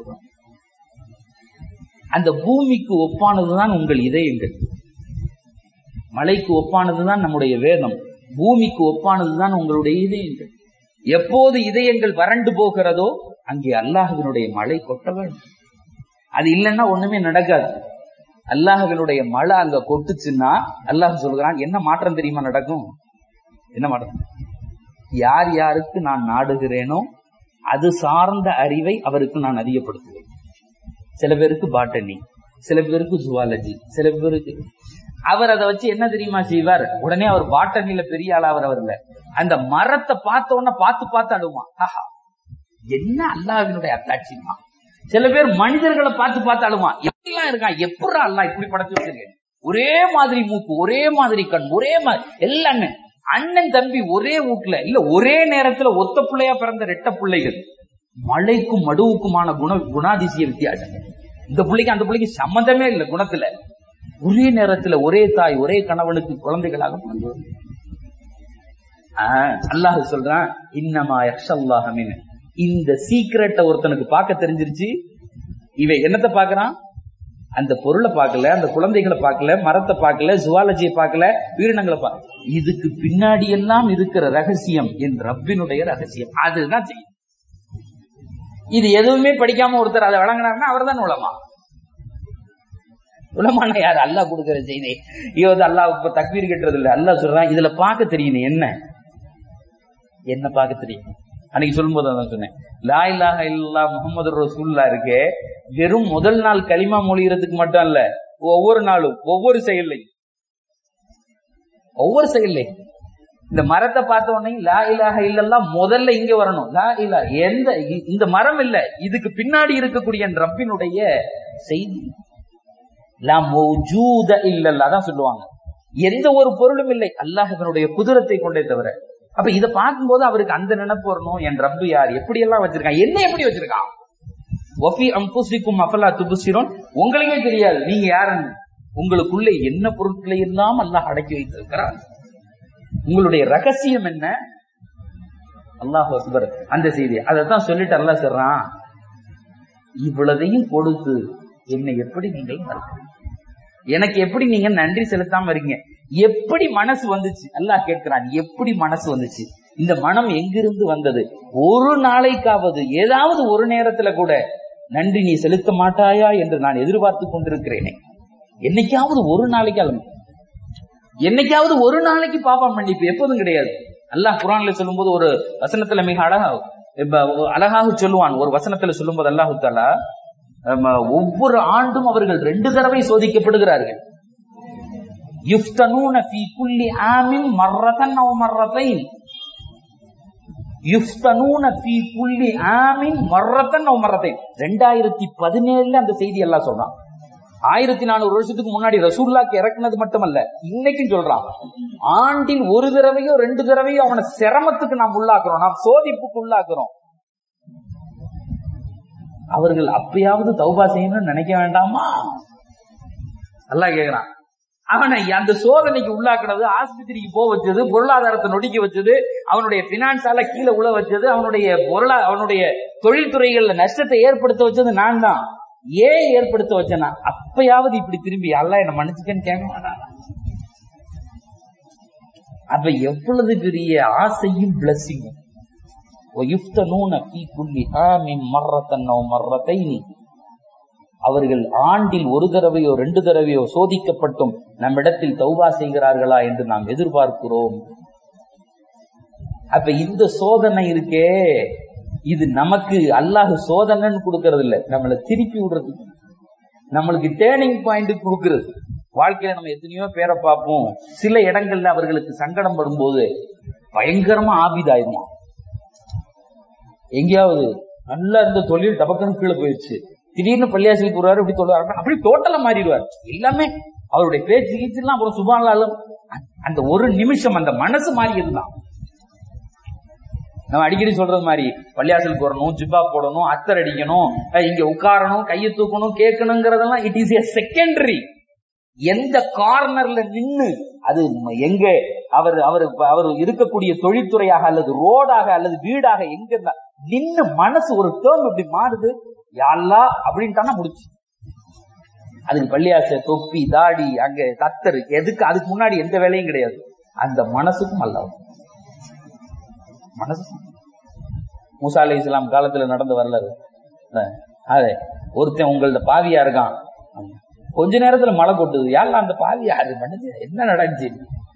அந்த பூமிக்கு ஒப்பானதுதான் உங்கள் இதயங்கள் மலைக்கு ஒப்பானதுதான் நம்முடைய வேதம் பூமிக்கு ஒப்பானதுதான் உங்களுடைய இதயங்கள் எப்போது இதயங்கள் வறண்டு போகிறதோ அங்கே அல்லாஹுவினுடைய மழை கொட்ட வேண்டும் அது இல்லைன்னா ஒண்ணுமே நடக்காது அல்லாஹுவினுடைய மழை அங்க கொட்டுச்சுன்னா அல்லாஹ் சொல்கிறான் என்ன மாற்றம் தெரியுமா நடக்கும் என்ன மாற்றம் யார் யாருக்கு நான் நாடுகிறேனோ அது சார்ந்த அறிவை அவருக்கு நான் அதிகப்படுத்துவேன் சில பேருக்கு பாட்டனி சில பேருக்கு ஜுவாலஜி சில பேருக்கு அவர் அதை வச்சு என்ன தெரியுமா செய்வார் உடனே அவர் பாட்டனில பெரிய ஆளாவர் அவர் இல்ல அந்த மரத்தை பார்த்த உடனே பார்த்து பார்த்து அழுவான் ஆஹா என்ன அல்லாஹ்வினுடைய அத்தாட்சிமா சில பேர் மனிதர்களை பார்த்து பார்த்து அழுவான் எப்படிலாம் இருக்கான் எப்படி அல்லாஹ் இப்படி படைச்சு வச்சிருக்கேன் ஒரே மாதிரி மூக்கு ஒரே மாதிரி கண் ஒரே மாதிரி எல்லாமே அண்ணன் தம்பி ஒரே வீட்டுல இல்ல ஒரே நேரத்துல ஒத்த பிள்ளையா பிறந்த ரெட்ட பிள்ளைகள் மழைக்கும் மடுவுக்குமான குண குணாதிசய வித்தியாசம் இந்த பிள்ளைக்கு அந்த பிள்ளைக்கு சம்மந்தமே இல்லை குணத்துல ஒரே நேரத்துல ஒரே தாய் ஒரே கணவனுக்கு குழந்தைகளாக பிறந்தது அல்லாஹ் சொல்றான் இன்னமா யக்ஷல்லாஹமின் இந்த சீக்கிரட்டை ஒருத்தனுக்கு பார்க்க தெரிஞ்சிருச்சு இவன் என்னத்தை பாக்குறான் அந்த பொருளை பார்க்கல அந்த குழந்தைகளை பார்க்கல மரத்தை பார்க்கல ஜுவாலஜியை பார்க்கல உயிரினங்களை பார்க்கல இதுக்கு பின்னாடி எல்லாம் இருக்கிற ரகசியம் என் ரப்பினுடைய ரகசியம் அதுதான் செய்யும் இது எதுவுமே படிக்காம ஒருத்தர் அதை வழங்கினார்னா அவர் தான் உலமா உலமான யார் அல்லாஹ் கொடுக்கிற செய்தி ஐயோ அல்லாஹ் இப்ப தக்வீர் கட்டுறது இல்ல அல்லாஹ் சொல்றான் இதுல பார்க்க தெரியணும் என்ன என்ன பார்க்க தெரியும் அன்னைக்கு சொல்லும்போது அதான் சொன்னேன் லா இல்லாஹ இல்லா முகமது ரசூல்லா இருக்கே வெறும் முதல் நாள் களிமா மொழிகிறதுக்கு மட்டும் இல்ல ஒவ்வொரு நாளும் ஒவ்வொரு செயல்லையும் ஒவ்வொரு செயல்லையும் இந்த மரத்தை பார்த்த உடனே லா இலாக இல்லல்லாம் முதல்ல இங்க வரணும் லா இல்லா எந்த இந்த மரம் இல்ல இதுக்கு பின்னாடி இருக்கக்கூடிய ரப்பினுடைய செய்தி லா மௌஜூத இல்லல்லா தான் சொல்லுவாங்க எந்த ஒரு பொருளும் இல்லை அல்லாஹனுடைய குதிரத்தை கொண்டே தவிர அப்ப இதை பார்க்கும்போது அவருக்கு அந்த நினைப்பு வரணும் என் ரப்பு யார் எப்படி எல்லாம் வச்சிருக்கான் என்ன எப்படி வச்சிருக்கான் ஒஃபி அம்புசிக்கும் அஃபலா துபுசிரோன் உங்களுக்கே தெரியாது நீங்க யாருன்னு உங்களுக்குள்ள என்ன பொருட்களை எல்லாம் அல்லாஹ் அடக்கி வைத்திருக்கிறார் உங்களுடைய ரகசியம் என்ன அல்லாஹ் அக்பர் அந்த செய்தி அதைத்தான் சொல்லிட்டு அல்லாஹ் சொல்றான் இவ்வளதையும் கொடுத்து என்னை எப்படி நீங்கள் மறுக்கிறீங்க எனக்கு எப்படி நீங்க நன்றி செலுத்தாம இருக்கீங்க எப்படி மனசு வந்துச்சு அல்லாஹ் கேட்கிறான் எப்படி மனசு வந்துச்சு இந்த மனம் எங்கிருந்து வந்தது ஒரு நாளைக்காவது ஏதாவது ஒரு நேரத்துல கூட நன்றி நீ செலுத்த மாட்டாயா என்று நான் எதிர்பார்த்து கொண்டிருக்கிறேனே என்னைக்காவது ஒரு நாளைக்கு என்னைக்காவது ஒரு நாளைக்கு பாப்பா மன்னிப்பு எப்போதும் கிடையாது அல்லாஹ் குரான்ல சொல்லும்போது ஒரு வசனத்துல மிக அழகா அழகாக சொல்லுவான் ஒரு வசனத்துல சொல்லும்போது அல்லாஹு தாலா ஒவ்வொரு ஆண்டும் அவர்கள் ரெண்டு தடவை சோதிக்கப்படுகிறார்கள் யுஃப்தனூன ஃபீ குல்லி ஆமின் மர்ரதன் அவ் மர்ரதைன் யுஃப்தனூன ஃபீ குல்லி ஆமின் மர்ரதன் அவ் மர்ரதைன் 2017ல அந்த செய்தி எல்லாம் சொல்றான் ஆயிரத்தி நானூறு வருஷத்துக்கு முன்னாடி ரசூல்லாக்கு இறக்குனது மட்டுமல்ல இன்னைக்கும் சொல்றான் ஆண்டில் ஒரு தடவையோ ரெண்டு தடவையோ அவனை சிரமத்துக்கு நாம் உள்ளாக்குறோம் நாம் சோதிப்புக்கு உள்ளாக்குறோம் அவர்கள் அப்பயாவது தௌபா செய்யணும்னு நினைக்க வேண்டாமா நல்லா கேக்குறான் அவனை அந்த சோதனைக்கு உள்ளாக்குனது ஆஸ்பத்திரிக்கு போக வச்சது பொருளாதாரத்தை நொடிக்க வச்சது அவனுடைய பினான்ஸால கீழே உள்ள வச்சது அவனுடைய பொருளா அவனுடைய தொழில்துறைகள்ல நஷ்டத்தை ஏற்படுத்த வச்சது நான் தான் ஏன் ஏற்படுத்த வச்சனா அப்பயாவது இப்படி திரும்பி அல்ல என்ன மன்னிச்சுக்கன்னு கேட்க மாட்டான் அப்ப எவ்வளவு பெரிய ஆசையும் பிளஸிங்கும் அவர்கள் ஆண்டில் ஒரு தடவையோ ரெண்டு தடவையோ சோதிக்கப்பட்டும் நம்மிடத்தில் தௌபா செய்கிறார்களா என்று நாம் எதிர்பார்க்கிறோம் அப்ப இந்த சோதனை இருக்கே இது நமக்கு அல்லாஹ் சோதனைன்னு கொடுக்கறது இல்ல நம்மளை திருப்பி விடுறது நம்மளுக்கு டேர்னிங் பாயிண்ட் கொடுக்கறது வாழ்க்கையில நம்ம எத்தனையோ பேரை பார்ப்போம் சில இடங்கள்ல அவர்களுக்கு சங்கடம் வரும்போது பயங்கரமா ஆபிதாயுமா எங்கேயாவது நல்லா இருந்த தொழில் டபக்கன்னு கீழே போயிடுச்சு திடீர்னு பள்ளியாசல் போறாரு இப்படி சொல்லுவாரு அப்படி டோட்டலா மாறிடுவார் எல்லாமே அவருடைய பேச்சு கீச்சுலாம் அப்புறம் சுபானாலும் அந்த ஒரு நிமிஷம் அந்த மனசு மாறியதுதான் நம்ம அடிக்கடி சொல்றது மாதிரி பள்ளியாசல் போடணும் ஜிப்பா போடணும் அத்தர் அடிக்கணும் இங்க உட்காரணும் கையை தூக்கணும் கேட்கணுங்கிறதெல்லாம் இட் இஸ் ஏ செகண்டரி எந்த கார்னர்ல நின்னு அது ம- எங்க அவர் அவர் அவர் இருக்கக்கூடிய தொழில்துறையாக அல்லது ரோடாக அல்லது வீடாக எங்க இருந்தா நின்னு மனசு ஒரு டேர்ம் இப்படி மாறுது யாழ்லா அப்படின்ட்டானா முடிச்சு அதுக்கு பள்ளியாச தொப்பி தாடி அங்க தத்தரு எதுக்கு அதுக்கு முன்னாடி எந்த வேலையும் கிடையாது அந்த மனசுக்கும் அல்ல மனசு மூசா அலை இஸ்லாம் காலத்துல நடந்த வரலாறு அஹ், அதே ஒருத்தன் உங்களது பாவியா இருக்கான் கொஞ்ச நேரத்துல மழை கொட்டுது யாரெல்லாம் அந்த பாவி யாரு மனுச்சு என்ன நடந்துச்சு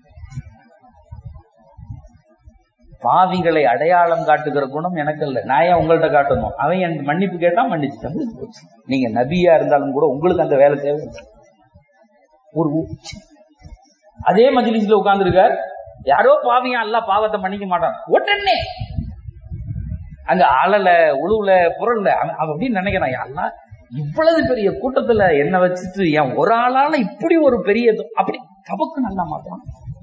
பாவிகளை அடையாளம் காட்டுகிற குணம் எனக்கு இல்ல நான் ஏன் உங்கள்ட்ட காட்டணும் அவன் என் மன்னிப்பு கேட்டா மன்னிச்சு முடிஞ்சு போச்சு நீங்க நபியா இருந்தாலும் கூட உங்களுக்கு அந்த வேலை தேவை ஒரு உச்சி. அதே மஜ்லிஸ்ல உட்கார்ந்துருக்கார் யாரோ பாவியா அல்ல பாவத்தை மன்னிக்க மாட்டான் உடனே அங்க அழல உழுவுல புரள்ல அவன் அவன் அப்படின்னு நினைக்கிறான் யாரெல்லாம் இவ்வளவு பெரிய கூட்டத்துல என்ன வச்சுட்டு என் ஒரு ஆளால இப்படி ஒரு பெரிய இது- அப்படி தபக்கு நல்லா மாட்டான்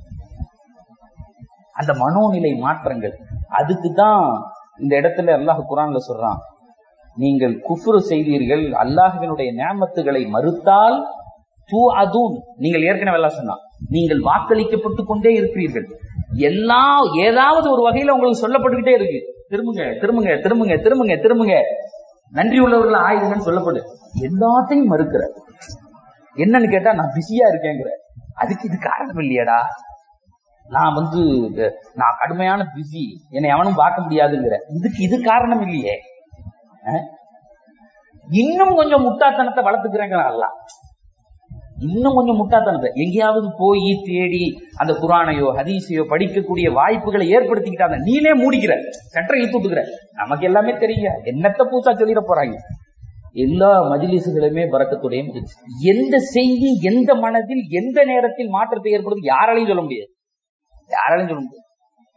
அந்த மனோநிலை மாற்றங்கள் அதுக்கு தான் இந்த இடத்துல அல்லாஹ் குரான்ல சொல்றான் நீங்கள் குஃப்ரு செய்தீர்கள் அல்லாஹ்வினுடைய நியாமத்துகளை மறுத்தால் தூ அதூன் நீங்கள் ஏற்கனவே எல்லாம் சொன்னா நீங்கள் வாக்களிக்கப்பட்டு கொண்டே இருக்கிறீர்கள் எல்லா ஏதாவது ஒரு வகையில உங்களுக்கு சொல்லப்பட்டுக்கிட்டே இருக்கு திரும்புங்க திரும்புங்க திரும்புங்க திரும்புங்க திரும்புங்க நன்றி உள்ளவர்கள் ஆயுதுங்கன்னு சொல்லப்படு எல்லாத்தையும் மறுக்கிற என்னன்னு கேட்டா நான் பிஸியா இருக்கேங்கிற அதுக்கு இது காரணம் இல்லையாடா நான் வந்து அஹ், நான் கடுமையான பிஸி என்னை எவனும் பார்க்க முடியாதுங்கிற இதுக்கு இது காரணம் இல்லையே அஹ்? இன்னும் கொஞ்சம் முட்டாத்தனத்தை வளர்த்துக்கிறேங்கிற அல்ல இன்னும் கொஞ்சம் முட்டாத்தனத்தை எங்கேயாவது போய் தேடி அந்த குரானையோ ஹதீஸையோ படிக்கக்கூடிய வாய்ப்புகளை ஏற்படுத்திக்கிட்டாங்க நீனே மூடிக்கிற சட்டை இழுத்து விட்டுக்கிற நமக்கு எல்லாமே தெரியுங்க என்னத்த பூசா சொல்லிட போறாங்க எல்லா மஜிலிசுகளுமே பறக்கத்துடைய மஜ்லிஸ். எந்த செய்தி எந்த மனதில் எந்த நேரத்தில் மாற்றத்தை ஏற்படுத்தி யாராலையும் சொல்ல முடியாது யாராலையும் சொல்ல முடியாது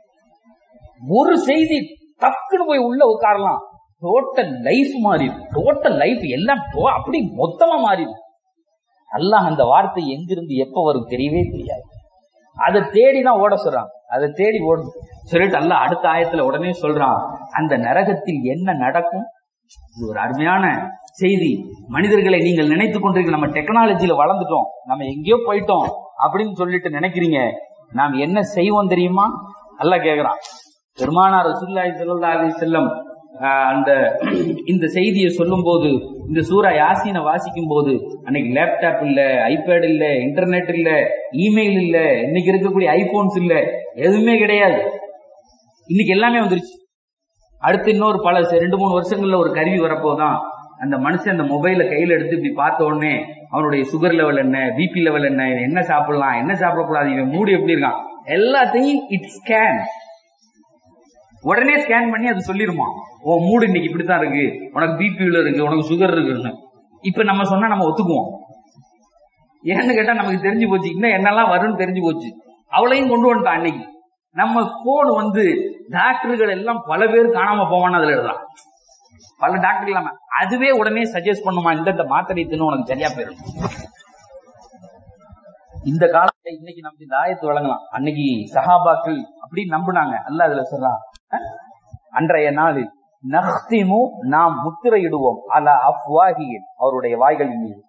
ஒரு செய்தி டக்குன்னு போய் உள்ள உட்காரலாம் டோட்டல் லைஃப் மாறிடும் டோட்டல் லைஃப் எல்லாம் to- அப்படி மொத்தமா மாறிடும் அல்லாஹ் அந்த வார்த்தை எங்கிருந்து எப்ப வரும் தெரியவே தெரியாது அதை தேடி தான் ஓட சொல்றான் அதை தேடி ஓடும் சொல்லிட்டு அல்லாஹ் அடுத்த ஆயத்துல உடனே சொல்றான் அந்த நரகத்தில் என்ன நடக்கும் இது ஒரு அருமையான செய்தி மனிதர்களை நீங்கள் நினைத்துக் கொண்டிருக்க நம்ம டெக்னாலஜில வளர்ந்துட்டோம் நம்ம எங்கேயோ போயிட்டோம் அப்படின்னு சொல்லிட்டு நினைக்கிறீங்க நாம் என்ன செய்வோம் தெரியுமா அல்லாஹ் கேக்குறான் பெருமானார் ரசூலுல்லாஹி ஸல்லல்லாஹு அலைஹி வஸல்லம் ஆஹ், அந்த இந்த செய்தியை சொல்லும் போது இந்த சூரா யாசீனை வாசிக்கும் போது அன்னைக்கு லேப்டாப் இல்ல ஐபேட் இல்ல இன்டர்நெட் இல்ல இமெயில் இல்ல இன்னைக்கு இருக்கக்கூடிய ஐபோன்ஸ் இல்ல எதுவுமே கிடையாது இன்னைக்கு எல்லாமே வந்துருச்சு அடுத்து இன்னொரு பல ச- ரெண்டு மூணு வருஷங்கள்ல ஒரு கருவி வரப்போதான் அந்த மனுஷன் அந்த மொபைல கையில எடுத்து இப்படி பார்த்த உடனே அவனுடைய சுகர் லெவல் என்ன பிபி லெவல் என்ன இவன் என்ன சாப்பிடலாம் என்ன சாப்பிடக்கூடாது இவன் மூடி எப்படி இருக்கான் எல்லாத்தையும் இட் ஸ்கேன் உடனே ஸ்கேன் பண்ணி அது சொல்லிருமா உன் மூடு இன்னைக்கு இப்படித்தான் இருக்கு உனக்கு பிபில இருக்கு உனக்கு சுகர் இருக்குன்னு இப்ப நம்ம சொன்னா நம்ம ஒத்துக்குவோம் ஏன்னு கேட்டா நமக்கு தெரிஞ்சு போச்சு இன்னும் என்னெல்லாம் வரும்னு தெரிஞ்சு போச்சு அவளையும் கொண்டு வந்துட்டான் அன்னைக்கு நம்ம போன் வந்து டாக்டர்கள் எல்லாம் பல பேர் காணாம போவான்னு அதுல எழுதலாம் பல டாக்டர் இல்லாம அதுவே உடனே சஜஸ்ட் பண்ணுமா இந்த இந்த மாத்திரை தின்னு உனக்கு சரியா போயிடும் இந்த காலத்துல இன்னைக்கு நமக்கு இந்த ஆயத்து வழங்கலாம் அன்னைக்கு சஹாபாக்கள் அப்படி நம்புனாங்க அல்ல அதுல சொல்றான் அஹ், அன்றைய நாளில் நஹ்திமு நாம் முத்திரையிடுவோம் அல அஃப்வாஹியின் அவருடைய வாய்களின் மீது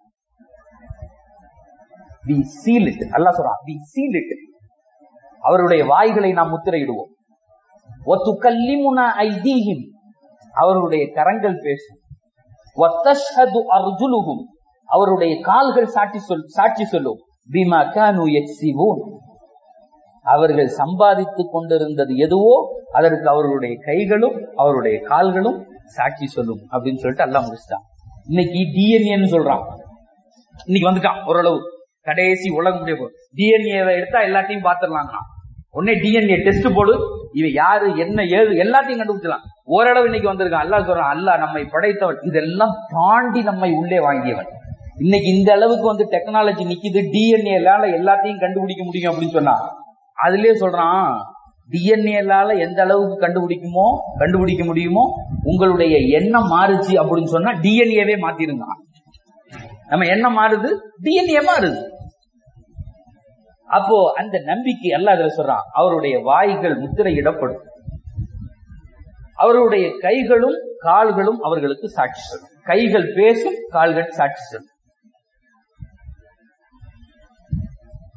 வி சீல் இட் அல்லாஹ் சொல்றான் வி சீல் இட் அவருடைய வாய்களை நாம் முத்திரையிடுவோம் ஒத்துக்கல்லிமுனா ஐதீஹிம் அவருடைய கரங்கள் பேசும் ஒத்தஷ்ஹது அர்ஜுலுஹும் அவருடைய கால்கள் சாட்சி சொல் சாட்சி சொல்லும் பிமா கானு யக்ஸிபூன் அவர்கள் சம்பாதித்துக் கொண்டிருந்தது எதுவோ அதற்கு அவர்களுடைய கைகளும் அவருடைய கால்களும் சாட்சி சொல்லும் அப்படின்னு சொல்லிட்டு எல்லாம் முடிச்சிட்டான் இன்னைக்கு டிஎன்ஏன்னு சொல்றான் இன்னைக்கு வந்துட்டான் ஓரளவு கடைசி உலகம் முடிய போகுது டிஎன்ஏவை எடுத்தா எல்லாத்தையும் பாத்துடலாம் உடனே டிஎன்ஏ டெஸ்ட் போடு இவன் யாரு என்ன ஏது எல்லாத்தையும் கண்டுபிடிச்சலாம் ஓரளவு இன்னைக்கு வந்திருக்கான் அல்லாஹ் சொல்றான் அல்லாஹ் நம்மை படைத்தவன் இதெல்லாம் தாண்டி நம்மை உள்ளே வாங்கியவன் இன்னைக்கு இந்த அளவுக்கு வந்து டெக்னாலஜி நிக்குது டிஎன்ஏலால எல்லாத்தையும் கண்டுபிடிக்க முடியும் அப்படின்னு சொன்னா அதுலயே சொல்றான் டிஎன்ஏலால எந்த அளவுக்கு கண்டுபிடிக்குமோ கண்டுபிடிக்க முடியுமோ உங்களுடைய எண்ணம் மாறுச்சு அப்படின்னு சொன்னா டிஎன்ஏவே மாத்திருந்தான் நம்ம எண்ணம் மாறுது டிஎன்ஏ மாறுது அப்போ அந்த நம்பிக்கை அல்லாஹ் அதுல சொல்றான் அவருடைய வாய்கள் முத்திரையிடப்படும் அவருடைய கைகளும் கால்களும் அவர்களுக்கு சாட்சி சொல்லும் கைகள் பேசும் கால்கள் சாட்சி சொல்லும்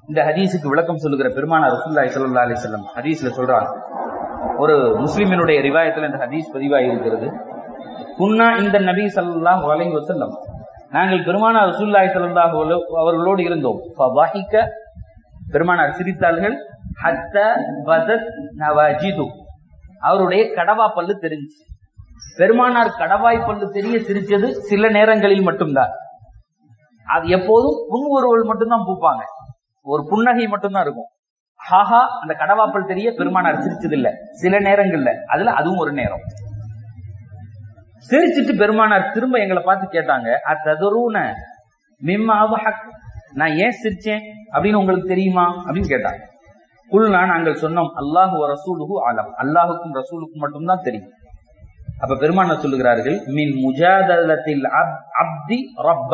இந்த ஹதீஸுக்கு விளக்கம் சொல்லுகிற பெருமானார் ரசூலுல்லாஹி ஸல்லல்லாஹு அலைஹி வஸல்லம் ஹதீஸ்ல சொல்றாங்க ஒரு முஸ்லிமினுடைய ரிவாயத்துல இந்த ஹதீஸ் பதிவாகி இருக்கிறது குன்னா இந்த நபி ஸல்லல்லாஹு அலைஹி வஸல்லம் நாங்கள் பெருமானார் ரசூலுல்லாஹி ஸல்லல்லாஹு அலைஹி அவர்களோடு இருந்தோம் ஃபவாஹிக பெருமானார் சிரித்தார்கள் ஹத்த பதத் நவாஜிது அவருடைய கடவா பல்லு தெரிஞ்சு பெருமானார் கடவாய் பல்லு தெரிய சிரிச்சது சில நேரங்களில் மட்டும்தான் அது எப்போதும் புன்முறுவல் மட்டும்தான் பூப்பாங்க ஒரு புன்னகை மட்டும்தான் இருக்கும் ஹாஹா அந்த கடவாப்பல் தெரிய பெருமானார் சிரிச்சது இல்ல சில நேரங்கள்ல அதுல அதுவும் ஒரு நேரம் சிரிச்சிட்டு பெருமானார் திரும்ப எங்களை பார்த்து கேட்டாங்க அத்ததரூன மிம்மாவஹக் நான் ஏன் சிரிச்சேன் அப்படின்னு உங்களுக்கு தெரியுமா அப்படின்னு கேட்டாங்க குல்னா நாங்கள் சொன்னோம் அல்லாஹு ரசூலுகு ஆலம் அல்லாஹுக்கும் ரசூலுக்கும் மட்டும்தான் தெரியும் அப்ப பெருமானார் சொல்லுகிறார்கள் மின் முஜாதலத்தில் அப்தி ரப்ப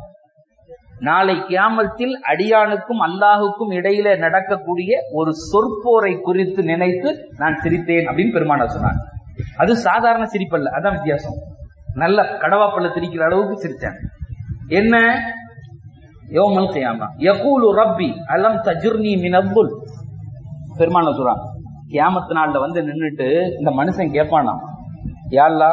நாளை கியாமத்தில் அடியானுக்கும் அல்லாஹுக்கும் இடையில நடக்கக்கூடிய ஒரு சொற்போரை குறித்து நினைத்து நான் சிரித்தேன் அப்படின்னு பெருமானார் சொன்னாங்க அது சாதாரண சிரிப்பல்ல அதான் வித்தியாசம் நல்ல கடவாப்பல்ல திரிக்கிற அளவுக்கு சிரிச்சேன் என்ன யோமல் கியாமா யகூலு ரப்பி அலம் தஜுர்னி மினபுல் பெருமான சொல்றான் கியாமத்து நாள்ல வந்து நின்னுட்டு இந்த மனுஷன் கேட்பானா யாழ்லா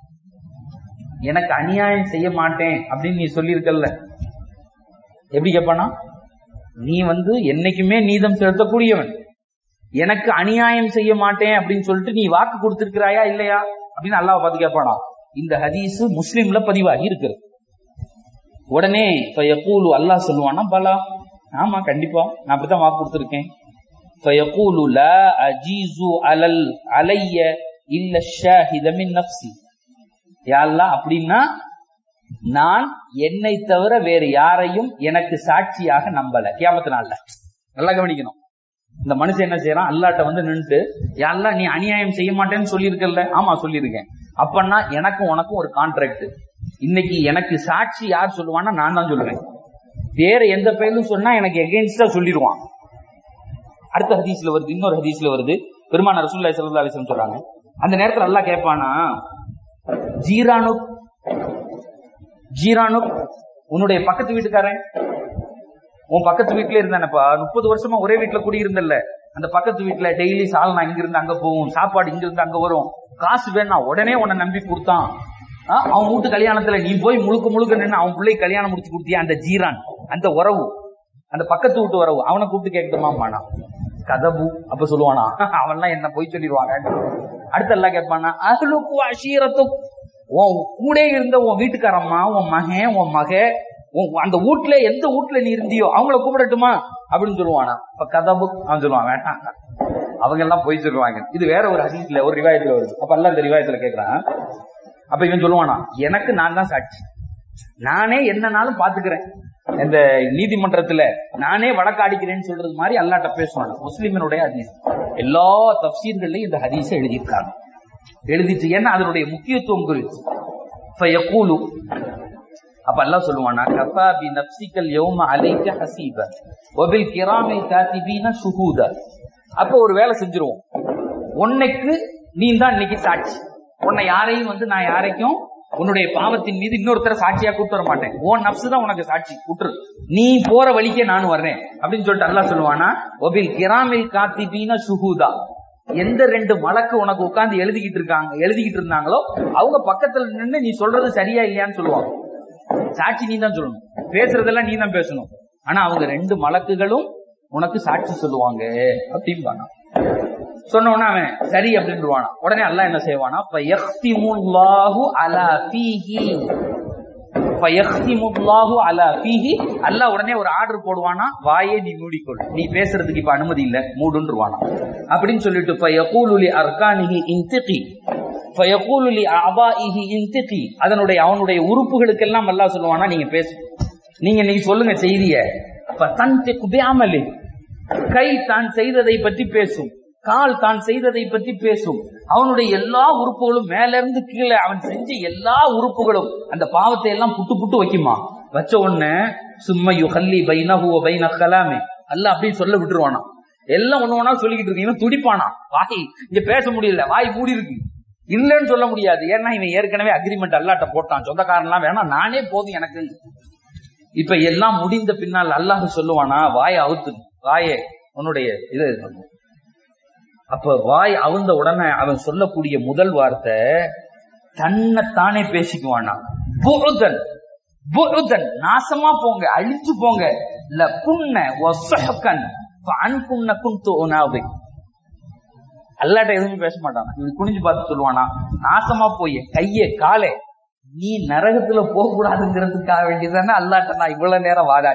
எனக்கு அநியாயம் செய்ய மாட்டேன் அப்படின்னு நீ சொல்லியிருக்கல்ல எப்படி கேட்பானா நீ வந்து என்னைக்குமே நீதம் செலுத்தக்கூடியவன் எனக்கு அநியாயம் செய்ய மாட்டேன் அப்படின்னு சொல்லிட்டு நீ வாக்கு கொடுத்திருக்கிறாயா இல்லையா அப்படின்னு அல்லாஹ் பார்த்து கேட்பானா இந்த ஹதீஸ் முஸ்லீம்ல பதிவாகி இருக்கிறது உடனே ஃபயகூலு அல்லாஹ் சொல்லுவானா பலா ஆமா கண்டிப்பா நான் அப்படித்தான் வாக்கு கொடுத்திருக்கேன் ஃபயகூலு லா அஜீசு அலல் அலைய இல்ல ஷாஹித மின் நஃப்சி யா அல்லாஹ் அப்படின்னா நான் என்னை தவிர வேறு யாரையும் எனக்கு சாட்சியாக நம்பல கியாமத்து நாள்ல நல்லா கவனிக்கணும் இந்த மனுஷன் என்ன செய்யறான் அல்லாட்ட வந்து நின்றுட்டு யாரெல்லாம் நீ அநியாயம் செய்ய மாட்டேன்னு சொல்லியிருக்கல ஆமா சொல்லியிருக்கேன் அப்பன்னா எனக்கும் உனக்கும் ஒரு கான்ட்ராக்ட் இன்னைக்கு எனக்கு சாட்சி யார் சொல்லுவான்னா நான் தான் சொல்லுவேன் வேற எந்த பெயரும் சொன்னா எனக்கு எகெயின்ஸ்டா சொல்லிடுவான் அடுத்த ஹதீஸ்ல வருது இன்னொரு ஹதீஸ்ல வருது பெருமான ரசூல்லா சல்லா அலிஸ்லம் சொல்றாங்க அந்த நேரத்துல அல்லாஹ் கேட்பானா ஜீரானு ஜீரானு உன்னுடைய பக்கத்து வீட்டுக்காரன் உன் பக்கத்து வீட்டுல இருந்தானப்பா முப்பது வருஷமா ஒரே வீட்டுல குடியிருந்தல்ல அந்த பக்கத்து வீட்டுல டெய்லி சால்னா இங்க இருந்து அங்க போகும் சாப்பாடு இங்க இருந்து அங்க வரும் காசு வேணா உடனே உன்னை நம்பி கொடுத்தான் ஆ, அவன் வீட்டு கல்யாணத்துல நீ போய் முழுக்க முழுக்க நின்று அவன் பிள்ளை கல்யாணம் முடிச்சு கொடுத்தியா அந்த ஜீரான் அந்த உறவு அந்த பக்கத்து வீட்டு உறவு அவனை கூப்பிட்டு கேட்கட்டுமா மானா கதபு அப்ப சொல்லுவானா அவன்லாம் என்ன போய் சொல்லிடுவாங்க அடுத்து எல்லாம் கேட்பானா அகலுக்கு அஷீரத்தும் உன் கூட இருந்த உன் வீட்டுக்காரம்மா உன் மகன் உன் மக உன் அந்த வீட்டுல எந்த வீட்டுல நீ இருந்தியோ அவங்கள கூப்பிடட்டுமா அப்படின்னு சொல்லுவானா இப்ப கதபு அவன் சொல்லுவான் வேண்டாம் அவங்க எல்லாம் போய் சொல்லுவாங்க இது வேற ஒரு ஹதீஸ்ல ஒரு ரிவாயத்துல வருது அப்ப எல்லாம் இந்த ரிவாயத்துல கேக்குறான் அப்ப இவன் சொல்லுவானா எனக்கு நான் தான் சாட்சி நானே என்னனாலும் பாத்துக்கிறேன் இந்த நீதிமன்றத்துல நானே வழக்காடிக்கிறேன்னு சொல்றது மாதிரி அல்லாட்ட பேசுவாங்க முஸ்லிமினுடைய ஹதீஸ் எல்லா தப்சீர்கள்லயும் இந்த ஹதீஸை எழுதியிருக்காங்க எழுதிட்டு ஏன்னா அதனுடைய முக்கியத்துவம் குறித்து ஃபயகூலு அப்ப அல்லாஹ் சொல்லுவானா கஃபா பி நப்சிக்கல் யௌம அலைக்க ஹசீப வபில் கிராமில் காத்திபீன ஷுஹூத அப்ப ஒரு வேலை செஞ்சிருவோம் உன்னைக்கு நீ தான் இன்னைக்கு சாட்சி உன்னை யாரையும் வந்து நான் யாரைக்கும் உன்னுடைய பாவத்தின் மீது இன்னொருத்தர சாட்சியா கூட்டு வர மாட்டேன் உன் நப்சு தான் உனக்கு சாட்சி கூட்டுரு நீ போற வழிக்கே நானும் வர்றேன் அப்படின்னு சொல்லிட்டு அல்லாஹ் சொல்லுவானா ஒபில் கிராமில் காத்திபீன ஷுஹூதா எந்த ரெண்டு மலக்கு உனக்கு உட்கார்ந்து எழுதிக்கிட்டு இருக்காங்க எழுதிக்கிட்டு இருந்தாங்களோ அவங்க பக்கத்துல நின்று நீ சொல்றது சரியா இல்லையான்னு சொல்லுவாங்க சாட்சி நீ தான் சொல்லணும் பேசுறதெல்லாம் நீ தான் பேசணும் ஆனா அவங்க ரெண்டு மலக்குகளும் உனக்கு சாட்சி சொல்லுவாங்க அப்படிம்பானா சொன்ன உடனே அவன் சரி அப்படின்டுவானா உடனே அல்லாஹ் என்ன செய்வானா ஃபயக்திமுல்லாஹு அலா ஃபீஹி ஃபயக்திமுல்லாஹு அலா ஃபீஹி அல்லாஹ் உடனே ஒரு ஆர்டர் போடுவானா வாயே நீ மூடிக்கொள் நீ பேசுறதுக்கு இப்ப அனுமதி இல்ல மூடுன்றுவானா அப்படின்னு சொல்லிட்டு ஃபயகூலு லி அர்கானிஹி இன்திகி ஃபயகூலு லி அபாஇஹி இன்திகி அதனுடைய அவனுடைய உறுப்புகளுக்கெல்லாம் அல்லாஹ் சொல்லுவானா நீங்க பேசு நீங்க நீங்க சொல்லுங்க செய்திய ஃபதன்திகு பிஅமலி கை தான் செய்ததை பற்றி பேசும் கால் தான் செய்ததை பற்றி பேசும் அவனுடைய எல்லா உறுப்புகளும் மேல இருந்து கீழே அவன் செஞ்ச எல்லா உறுப்புகளும் அந்த பாவத்தை எல்லாம் புட்டு புட்டு வைக்குமா வச்ச உடனே சும்மா யுஹல்லி பைனஹு வ பைன கலாமே அல்லாஹ் அப்படியே சொல்ல விட்டுருவானா எல்லாம் ஒண்ணு ஒண்ணா சொல்லிக்கிட்டு இருக்கு இவன் துடிப்பானா வாய் இங்க பேச முடியல வாய் மூடி இருக்கு இல்லைன்னு சொல்ல முடியாது ஏன்னா இவன் ஏற்கனவே அக்ரிமெண்ட் அல்லாட்ட போட்டான் சொந்தக்காரன்லாம் வேணாம் நானே போதும் எனக்கு இப்ப எல்லாம் முடிந்த பின்னால் அல்லாஹ் சொல்லுவானா வாய அவுத்து வாயே உன்னுடைய இது சொல்லு. அப்ப வாய் அவுந்த உடனே அவன் சொல்லக்கூடிய முதல் வார்த்தை தன்னைத்தானே பேசிக்குவானா புழுதன் புழுதன் நாசமா போங்க அழிச்சு போங்க ல குன்ன ஒசகன் அன் குன்ன குந்து உணாவை அல்லாட்ட எதுவுமே பேச மாட்டானா இது குனிஞ்சு பார்த்து சொல்லுவானா நாசமா போய் கைய காலே நீ நரகத்துல போக கூடாதுங்கிறதுக்காக வேண்டியதானே அல்லாட்ட நான் இவ்வளவு நேரம் வாடா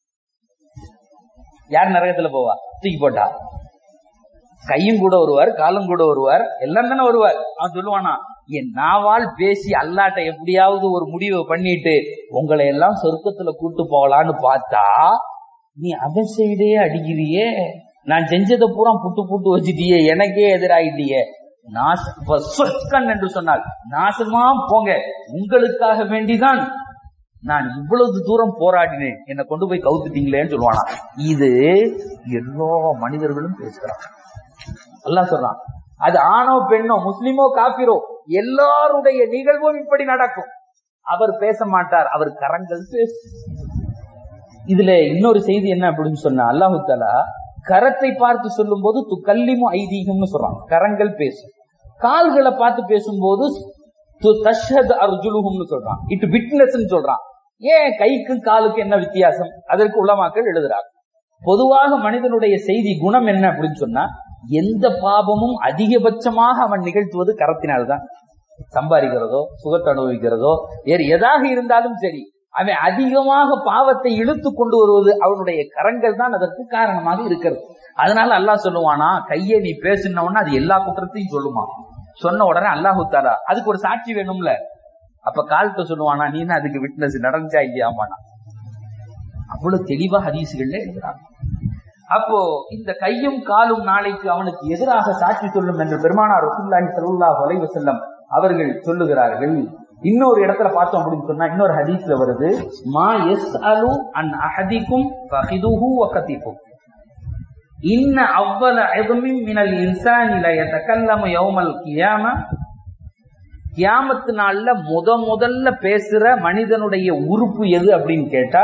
யார் நரகத்துல போவா தூக்கி போட்டா கையும் கூட வருவார் காலும் கூட வருவார் எல்லாம் தானே வருவார் அவன் சொல்லுவானா என் நாவால் பேசி அல்லாட்ட எப்படியாவது ஒரு முடிவை பண்ணிட்டு உங்களை எல்லாம் சொர்க்கத்துல கூட்டு போகலான்னு பார்த்தா நீ அவன் சைடே அடிக்கிறியே நான் செஞ்சதை பூரா புட்டு புட்டு வச்சுட்டியே எனக்கே எதிராயிட்டியே நாச இப்ப சொற்கன் என்று சொன்னால் நாசமா போங்க உங்களுக்காக வேண்டிதான் நான் இவ்வளவு தூரம் போராடினேன் என்னை கொண்டு போய் கவுத்துட்டீங்களேன்னு சொல்லுவானா இது எல்லா மனிதர்களும் பேசுறாங்க அல்லாஹ் சொல்றான் அது ஆணோ பெண்ணோ முஸ்லிமோ காபிரோ எல்லாருடைய நிகழ்வும் இப்படி நடக்கும் அவர் பேச மாட்டார் அவர் கரங்கள் பேசும் இதுல இன்னொரு செய்தி என்ன அப்படின்னு சொன்னா அல்லாஹு தாலா கரத்தை பார்த்து சொல்லும் போது து கல்லிமு ஐதீகம்னு சொல்றான் கரங்கள் பேசும் கால்களை பார்த்து பேசும்போது து தஷ்ஹத் அர்ஜுலுஹும்னு சொல்றான் இட் விட்னஸ் சொல்றான் ஏன் கைக்கும் காலுக்கு என்ன வித்தியாசம் அதற்கு உலமாக்கள் எழுதுறாங்க பொதுவாக மனிதனுடைய செய்தி குணம் என்ன அப்படின்னு சொன்னா எந்த பாபமும் அதிகபட்சமாக அவன் நிகழ்த்துவது கரத்தினால்தான் சம்பாதிக்கிறதோ சுகத்தை அனுபவிக்கிறதோ வேறு எதாக இருந்தாலும் சரி அவன் அதிகமாக பாவத்தை இழுத்து கொண்டு வருவது அவனுடைய கரங்கள் தான் அதற்கு காரணமாக இருக்கிறது அதனால அல்லாஹ் சொல்லுவானா கையை நீ பேசினவனா அது எல்லா குற்றத்தையும் சொல்லுமா சொன்ன உடனே அல்லாஹு தாலா அதுக்கு ஒரு சாட்சி வேணும்ல அப்ப கால்கிட்ட சொல்லுவானா நீ என்ன அதுக்கு விட்னஸ் நடந்துச்சா இல்லையாமானா அவ்வளவு தெளிவா ஹதீசுகள்ல எழுதுறாங்க அப்போ இந்த கையும் காலும் நாளைக்கு அவனுக்கு எதிராக சாட்சி சொல்லும் என்று பெருமானார் ரசூல்லாஹி ஸல்லல்லாஹு அலைஹி வஸல்லம் அவர்கள் சொல்லுகிறார்கள் இன்னொரு இடத்துல பார்த்தோம் அப்படின்னு சொன்னா இன்னொரு ஹதீஸ்ல வருது மா எஸ் அலு அன் அஹதிக்கும் ஃபஹிதுஹு வகதிக்கும் இன்ன அவ்வள எதுமின் மினல் இன்சானி ல யதகல்லமு யௌமல் கியாம கியாமத்து நாள்ல முத முதல்ல பேசுற மனிதனுடைய உறுப்பு எது அப்படின்னு கேட்டா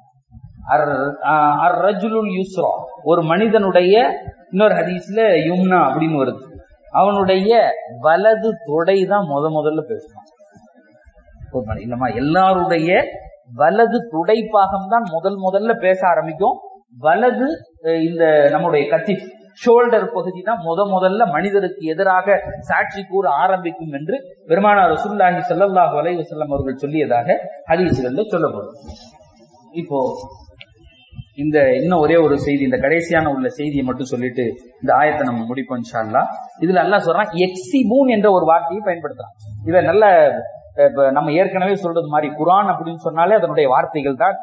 அர் ரஜுலுல் யுஸ்ரா ஒரு மனிதனுடைய இன்னொரு ஹதீஸ்ல யும்னா அப்படின்னு வருது அவனுடைய வலது தொடை தான் முத முதல்ல பேசுவான் ஒரு மணி இல்லம்மா எல்லாருடைய வலது துடை பாகம் தான் முதல் முதல்ல பேச ஆரம்பிக்கும் வலது அஹ், இந்த நம்முடைய கத்தி ஷோல்டர் பகுதி தான் முத முதல்ல மனிதருக்கு எதிராக சாட்சி கூற ஆரம்பிக்கும் என்று பெருமானார் ரசூலுல்லாஹி ஸல்லல்லாஹு அலைஹி வஸல்லம் அவர்கள் சொல்லியதாக ஹதீஸ்கள்ல சொல்லப்படும் இப்போ இந்த இன்னும் ஒரே ஒரு செய்தி இந்த கடைசியான உள்ள செய்தியை மட்டும் சொல்லிட்டு இந்த ஆயத்தை நம்ம முடிப்போம் இன்ஷா அல்லாஹ் இதுல அல்லாஹ் சொல்றான் எக்ஸிபூன் என்ற ஒரு வார்த்தையை பயன்படுத்துறான் இதை நல்ல அஹ், இப்ப நம்ம ஏற்கனவே சொல்றது மாதிரி குரான் அப்படின்னு சொன்னாலே அதனுடைய வார்த்தைகள் தான்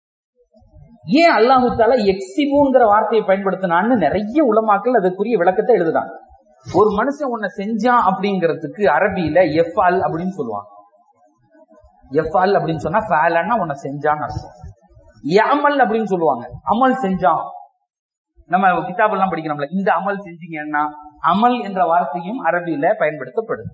ஏன் அல்லாஹு தாலா எக்ஸிபூங்கிற வார்த்தையை பயன்படுத்தினான்னு நிறைய உலமாக்கள் அதுக்குரிய விளக்கத்தை எழுதுறாங்க ஒரு மனுஷன் உன்னை செஞ்சான் அப்படிங்கிறதுக்கு அரபியில எஃபால் அப்படின்னு சொல்லுவாங்க எஃபால் அப்படின்னு சொன்னா ஃபேலன்னா உன்னை செஞ்சான்னு அர்த்தம் அமல் அப்படின்னு சொல்லுவாங்க அமல் செஞ்சான் நம்ம கிதாப் எல்லாம் படிக்கிறோம்ல இந்த அமல் செஞ்சீங்கன்னா அமல் என்ற வார்த்தையும் அரபியில பயன்படுத்தப்படுது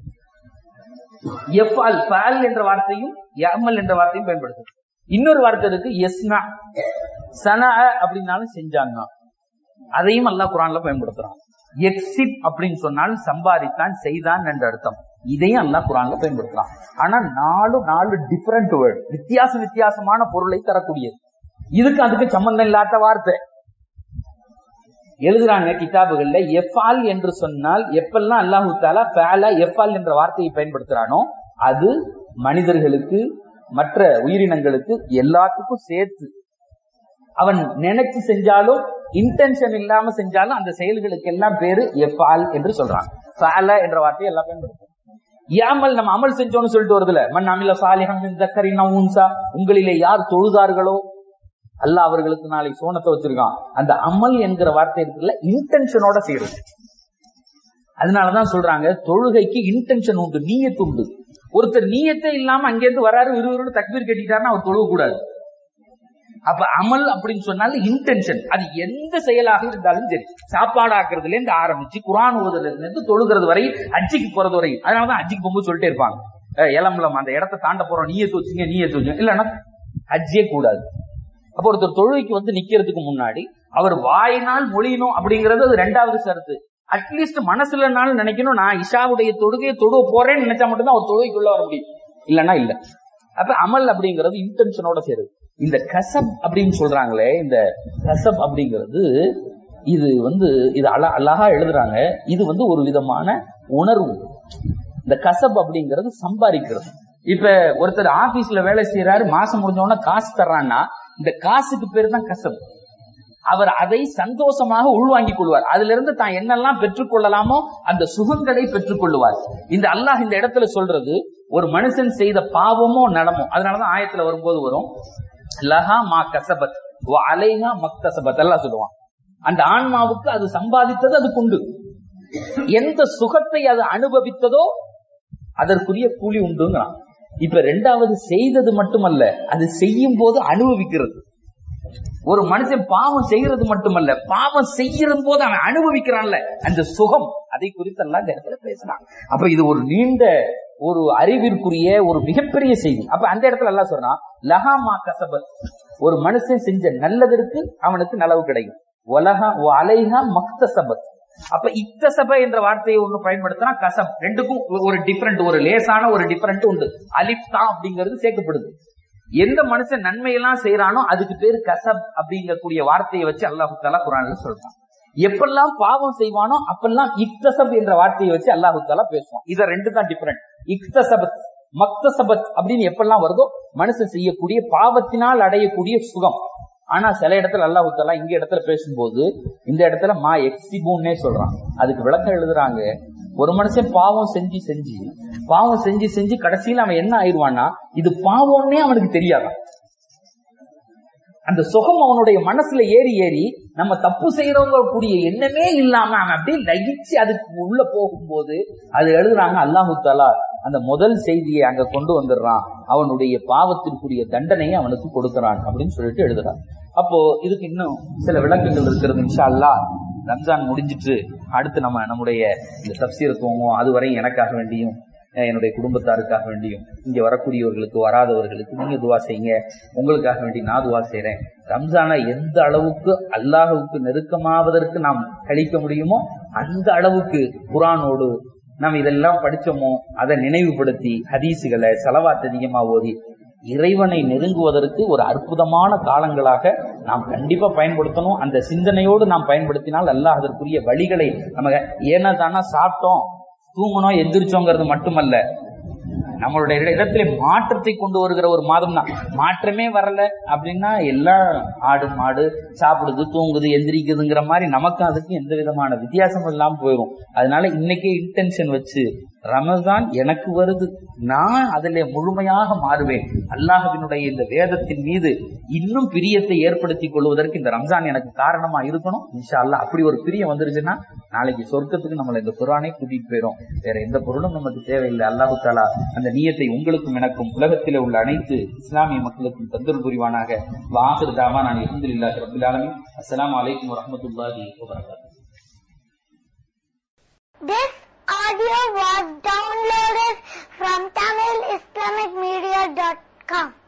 எஃபால் ஃபால் என்ற வார்த்தையும் யமல் என்ற வார்த்தையும் பயன்படுது இன்னொரு வார்த்தை இருக்கு எஸ்னா சன அப்படின்னாலும் செஞ்சாங்க அதையும் அல்லாஹ் குரான்ல பயன்படுத்துறான் எக்ஸிப் அப்படின்னு சொன்னால் சம்பாதித்தான் செய்தான் என்ற அர்த்தம் இதையும் அல்லாஹ் குரான்ல பயன்படுத்துறான் ஆனா நாலு நாலு டிஃபரெண்ட் வேர்ட் வித்தியாச வித்தியாசமான பொருளை தரக்கூடியது இதுக்கு அதுக்கு சம்பந்தம் இல்லாத வார்த்தை எழுதுறாங்க கிதாபுகள்ல எஃபால் என்று சொன்னால் எப்பெல்லாம் அல்லாஹு தாலா ஃபேலா எஃபால் என்ற வார்த்தையை பயன்படுத்துறானோ அது மனிதர்களுக்கு மற்ற உயிரினங்களுக்கு எல்லாத்துக்கும் சேர்த்து அவன் நினைச்சு செஞ்சாலும் இன்டென்ஷன் இல்லாம செஞ்சாலும் அந்த செயல்களுக்கு எல்லாம் பேரு எஃபால் என்று சொல்றாங்க ஃபேலா என்ற வார்த்தையை எல்லாம் பயன்படுத்தும் யாமல் நம்ம அமல் செஞ்சோம்னு சொல்லிட்டு வருதுல மன் அமில சாலிஹம் மின் தக்கரின் ஊன்சா உங்களிலே யார் தொழுதார்களோ அல்லாஹ் அவர்களுக்கு நாளை சோனத்தை வச்சிருக்கான் அந்த அமல் என்கிற வார்த்தை இருக்குல்ல இன்டென்ஷனோட செய்யறது அதனாலதான் சொல்றாங்க தொழுகைக்கு இன்டென்ஷன் உண்டு நீயத்து உண்டு ஒருத்தர் நீயத்தே இல்லாம அங்கேருந்து வராரு விறுவிறுன்னு தக்பீர் கட்டிட்டாருன்னா அவர் தொழுக கூடாது அப்ப அமல் அப்படின்னு சொன்னால இன்டென்ஷன் அது எந்த செயலாக இருந்தாலும் சரி சாப்பாடு ஆக்குறதுல இருந்து ஆரம்பிச்சு குரான் ஓதுறதுல இருந்து தொழுகிறது வரை அஜிக்கு போறது வரை அதனாலதான் அஜிக்கு போகும்போது சொல்லிட்டே இருப்பாங்க அஹ் இளம்பலம் அந்த இடத்த தாண்ட போறோம் நீயத்து வச்சுங்க நீயத்து வச்சுங்க இல்லைன்னா ஹஜ்ஜே கூடாது அப்ப ஒருத்தர் தொழுகைக்கு வந்து நிக்கிறதுக்கு முன்னாடி அவர் வாயினால் மொழியணும் அப்படிங்கிறது அது ரெண்டாவது சரத்து அட்லீஸ்ட் மனசுலனாலும் நினைக்கணும் நான் இஷாவுடைய தொழுகையை தொழுவ போறேன்னு நினைச்சா மட்டும்தான் அவர் தொழுகைக்குள்ள வர முடியும் இல்லைன்னா இல்ல அப்ப அமல் அப்படிங்கிறது இன்டென்ஷனோட சேருது இந்த கசப் அப்படின்னு சொல்றாங்களே இந்த கசப் அப்படிங்கிறது இது வந்து இது அழ அழகா எழுதுறாங்க இது வந்து ஒரு விதமான உணர்வு இந்த கசப் அப்படிங்கிறது சம்பாதிக்கிறது இப்ப ஒருத்தர் ஆபீஸ்ல வேலை செய்யறாரு மாசம் முடிஞ்ச உடனே காசு தர்றான்னா இந்த காசுக்கு பேர் தான் கசப் அவர் அதை சந்தோஷமாக உள்வாங்கிக் கொள்வார் அதுல இருந்து தான் என்னெல்லாம் பெற்றுக்கொள்ளலாமோ அந்த சுகங்களை பெற்றுக் கொள்வார் இந்த அல்லாஹ் இந்த இடத்துல சொல்றது ஒரு மனுஷன் செய்த பாவமோ நடமோ அதனாலதான் ஆயத்துல வரும்போது வரும் லஹா மா கசபத் அலைஹா மக்தசபத் எல்லாம் சொல்லுவான் அந்த ஆன்மாவுக்கு அது சம்பாதித்தது அது கொண்டு எந்த சுகத்தை அது அனுபவித்ததோ அதற்குரிய கூலி உண்டுங்கிறான் இப்ப ரெண்டாவது செய்தது மட்டுமல்ல அது செய்யும் போது அனுபவிக்கிறது ஒரு மனுஷன் பாவம் செய்யறது மட்டுமல்ல பாவம் செய்யறது போது அவன் அனுபவிக்கிறான்ல அந்த சுகம் அதை குறித்து எல்லாம் இந்த இடத்துல பேசலாம் அப்ப இது ஒரு நீண்ட ஒரு அறிவிற்குரிய ஒரு மிகப்பெரிய செய்தி அப்ப அந்த இடத்துல எல்லாம் சொல்றான் லஹாமா கசபத் ஒரு மனுஷன் செஞ்ச நல்லதற்கு அவனுக்கு நலவு கிடைக்கும் ஒலஹா அலைஹா மக்தசபத் அப்ப இக்தசப என்ற வார்த்தையை ஒண்ணு பயன்படுத்தினா கசப் ரெண்டுக்கும் ஒரு டிஃபரெண்ட் ஒரு லேசான ஒரு டிஃபரெண்ட் உண்டு அலிப்தா அப்படிங்கிறது சேர்க்கப்படுது எந்த மனுஷன் நன்மையெல்லாம் செய்யறானோ அதுக்கு பேரு கசப் அப்படிங்கக்கூடிய வார்த்தையை வச்சு அல்லாஹு தாலா குரான்ல சொல்றான் எப்பெல்லாம் பாவம் செய்வானோ அப்பெல்லாம் இக்தசப் என்ற வார்த்தையை வச்சு அல்லாஹு தாலா பேசுவான் இத ரெண்டு தான் டிஃபரெண்ட் இக்தசபத் மக்தசபத் அப்படின்னு எப்பெல்லாம் வருதோ மனுஷன் செய்யக்கூடிய பாவத்தினால் அடையக்கூடிய சுகம் ஆனா சில இடத்துல அல்லாஹு தாலா இங்க இடத்துல பேசும்போது இந்த இடத்துல மா எக்ஸிபூன்னே சொல்றான் அதுக்கு விளக்கம் எழுதுறாங்க ஒரு மனுஷன் பாவம் செஞ்சு செஞ்சு பாவம் செஞ்சு செஞ்சு கடைசியில அவன் என்ன ஆயிடுவான்னா இது பாவம்னே அவனுக்கு தெரியாதான் அந்த சுகம் அவனுடைய மனசுல ஏறி ஏறி நம்ம தப்பு செய்யறவங்க கூடிய எண்ணமே இல்லாம அவன் அப்படியே லகிச்சு அதுக்கு உள்ள போகும்போது அது எழுதுறாங்க அல்லாஹு தாலா அந்த முதல் செய்தியை அங்க கொண்டு வந்துடுறான் அவனுடைய பாவத்திற்குரிய தண்டனையை அவனுக்கு கொடுக்கிறான் அப்படின்னு சொல்லிட்டு எழுதுறான் அப்போ இதுக்கு இன்னும் சில விளக்கங்கள் இருக்கிறது இன்ஷா அல்லா ரம்ஜான் முடிஞ்சிட்டு அடுத்து நம்ம நம்முடைய இந்த தப்சீரை துவங்கும் அதுவரை எனக்காக வேண்டியும் என்னுடைய குடும்பத்தாருக்காக வேண்டியும் இங்க வரக்கூடியவர்களுக்கு வராதவர்களுக்கு நீங்க துவா செய்யுங்க உங்களுக்காக வேண்டி நான் துவா செய்யறேன் ரம்ஜானை எந்த அளவுக்கு அல்லாஹுக்கு நெருக்கமாவதற்கு நாம் கழிக்க முடியுமோ அந்த அளவுக்கு குரானோடு நாம் இதெல்லாம் படிச்சோமோ அதை நினைவுபடுத்தி ஹதீசுகளை செலவாத்து அதிகமா ஓதி இறைவனை நெருங்குவதற்கு ஒரு அற்புதமான காலங்களாக நாம் கண்டிப்பா பயன்படுத்தணும் அந்த சிந்தனையோடு நாம் பயன்படுத்தினால் அல்லாஹ் அதற்குரிய வழிகளை நம்ம ஏன்னா தானா சாப்பிட்டோம் தூங்கணும் எந்திரிச்சோங்கிறது மட்டுமல்ல நம்மளுடைய இடத்துல மாற்றத்தை கொண்டு வருகிற ஒரு மாதம் தான் மாற்றமே வரல அப்படின்னா எல்லாம் ஆடு மாடு சாப்பிடுது தூங்குது எந்திரிக்குதுங்கிற மாதிரி நமக்கு அதுக்கு எந்த விதமான வித்தியாசமும் இல்லாம போயிடும் அதனால இன்னைக்கே இன்டென்ஷன் வச்சு ரமதான் எனக்கு வருது நான் அதுல முழுமையாக மாறுவேன் அல்லாஹுவினுடைய இந்த வேதத்தின் மீது இன்னும் பிரியத்தை ஏற்படுத்திக் கொள்வதற்கு இந்த ரம்ஜான் எனக்கு காரணமா இருக்கணும் இன்ஷா அல்லா அப்படி ஒரு பிரியம் வந்துருச்சுன்னா நாளைக்கு சொர்க்கத்துக்கு நம்மளை இந்த குரானே கூட்டிட்டு போயிடும் வேற எந்த பொருளும் நமக்கு தேவையில்லை அல்லாஹு தாலா அந்த நீயத்தை உங்களுக்கும் எனக்கும் உலகத்திலே உள்ள அனைத்து இஸ்லாமிய மக்களுக்கும் தந்தல் புரிவானாக வாசர் தாமா நான் இருந்தில்லா ரபிலாலமி அஸ்லாம் வலைக்கம் வரமத்துல்லாஹி வபரகாத்து This audio was downloaded from TamilIslamicMedia.com.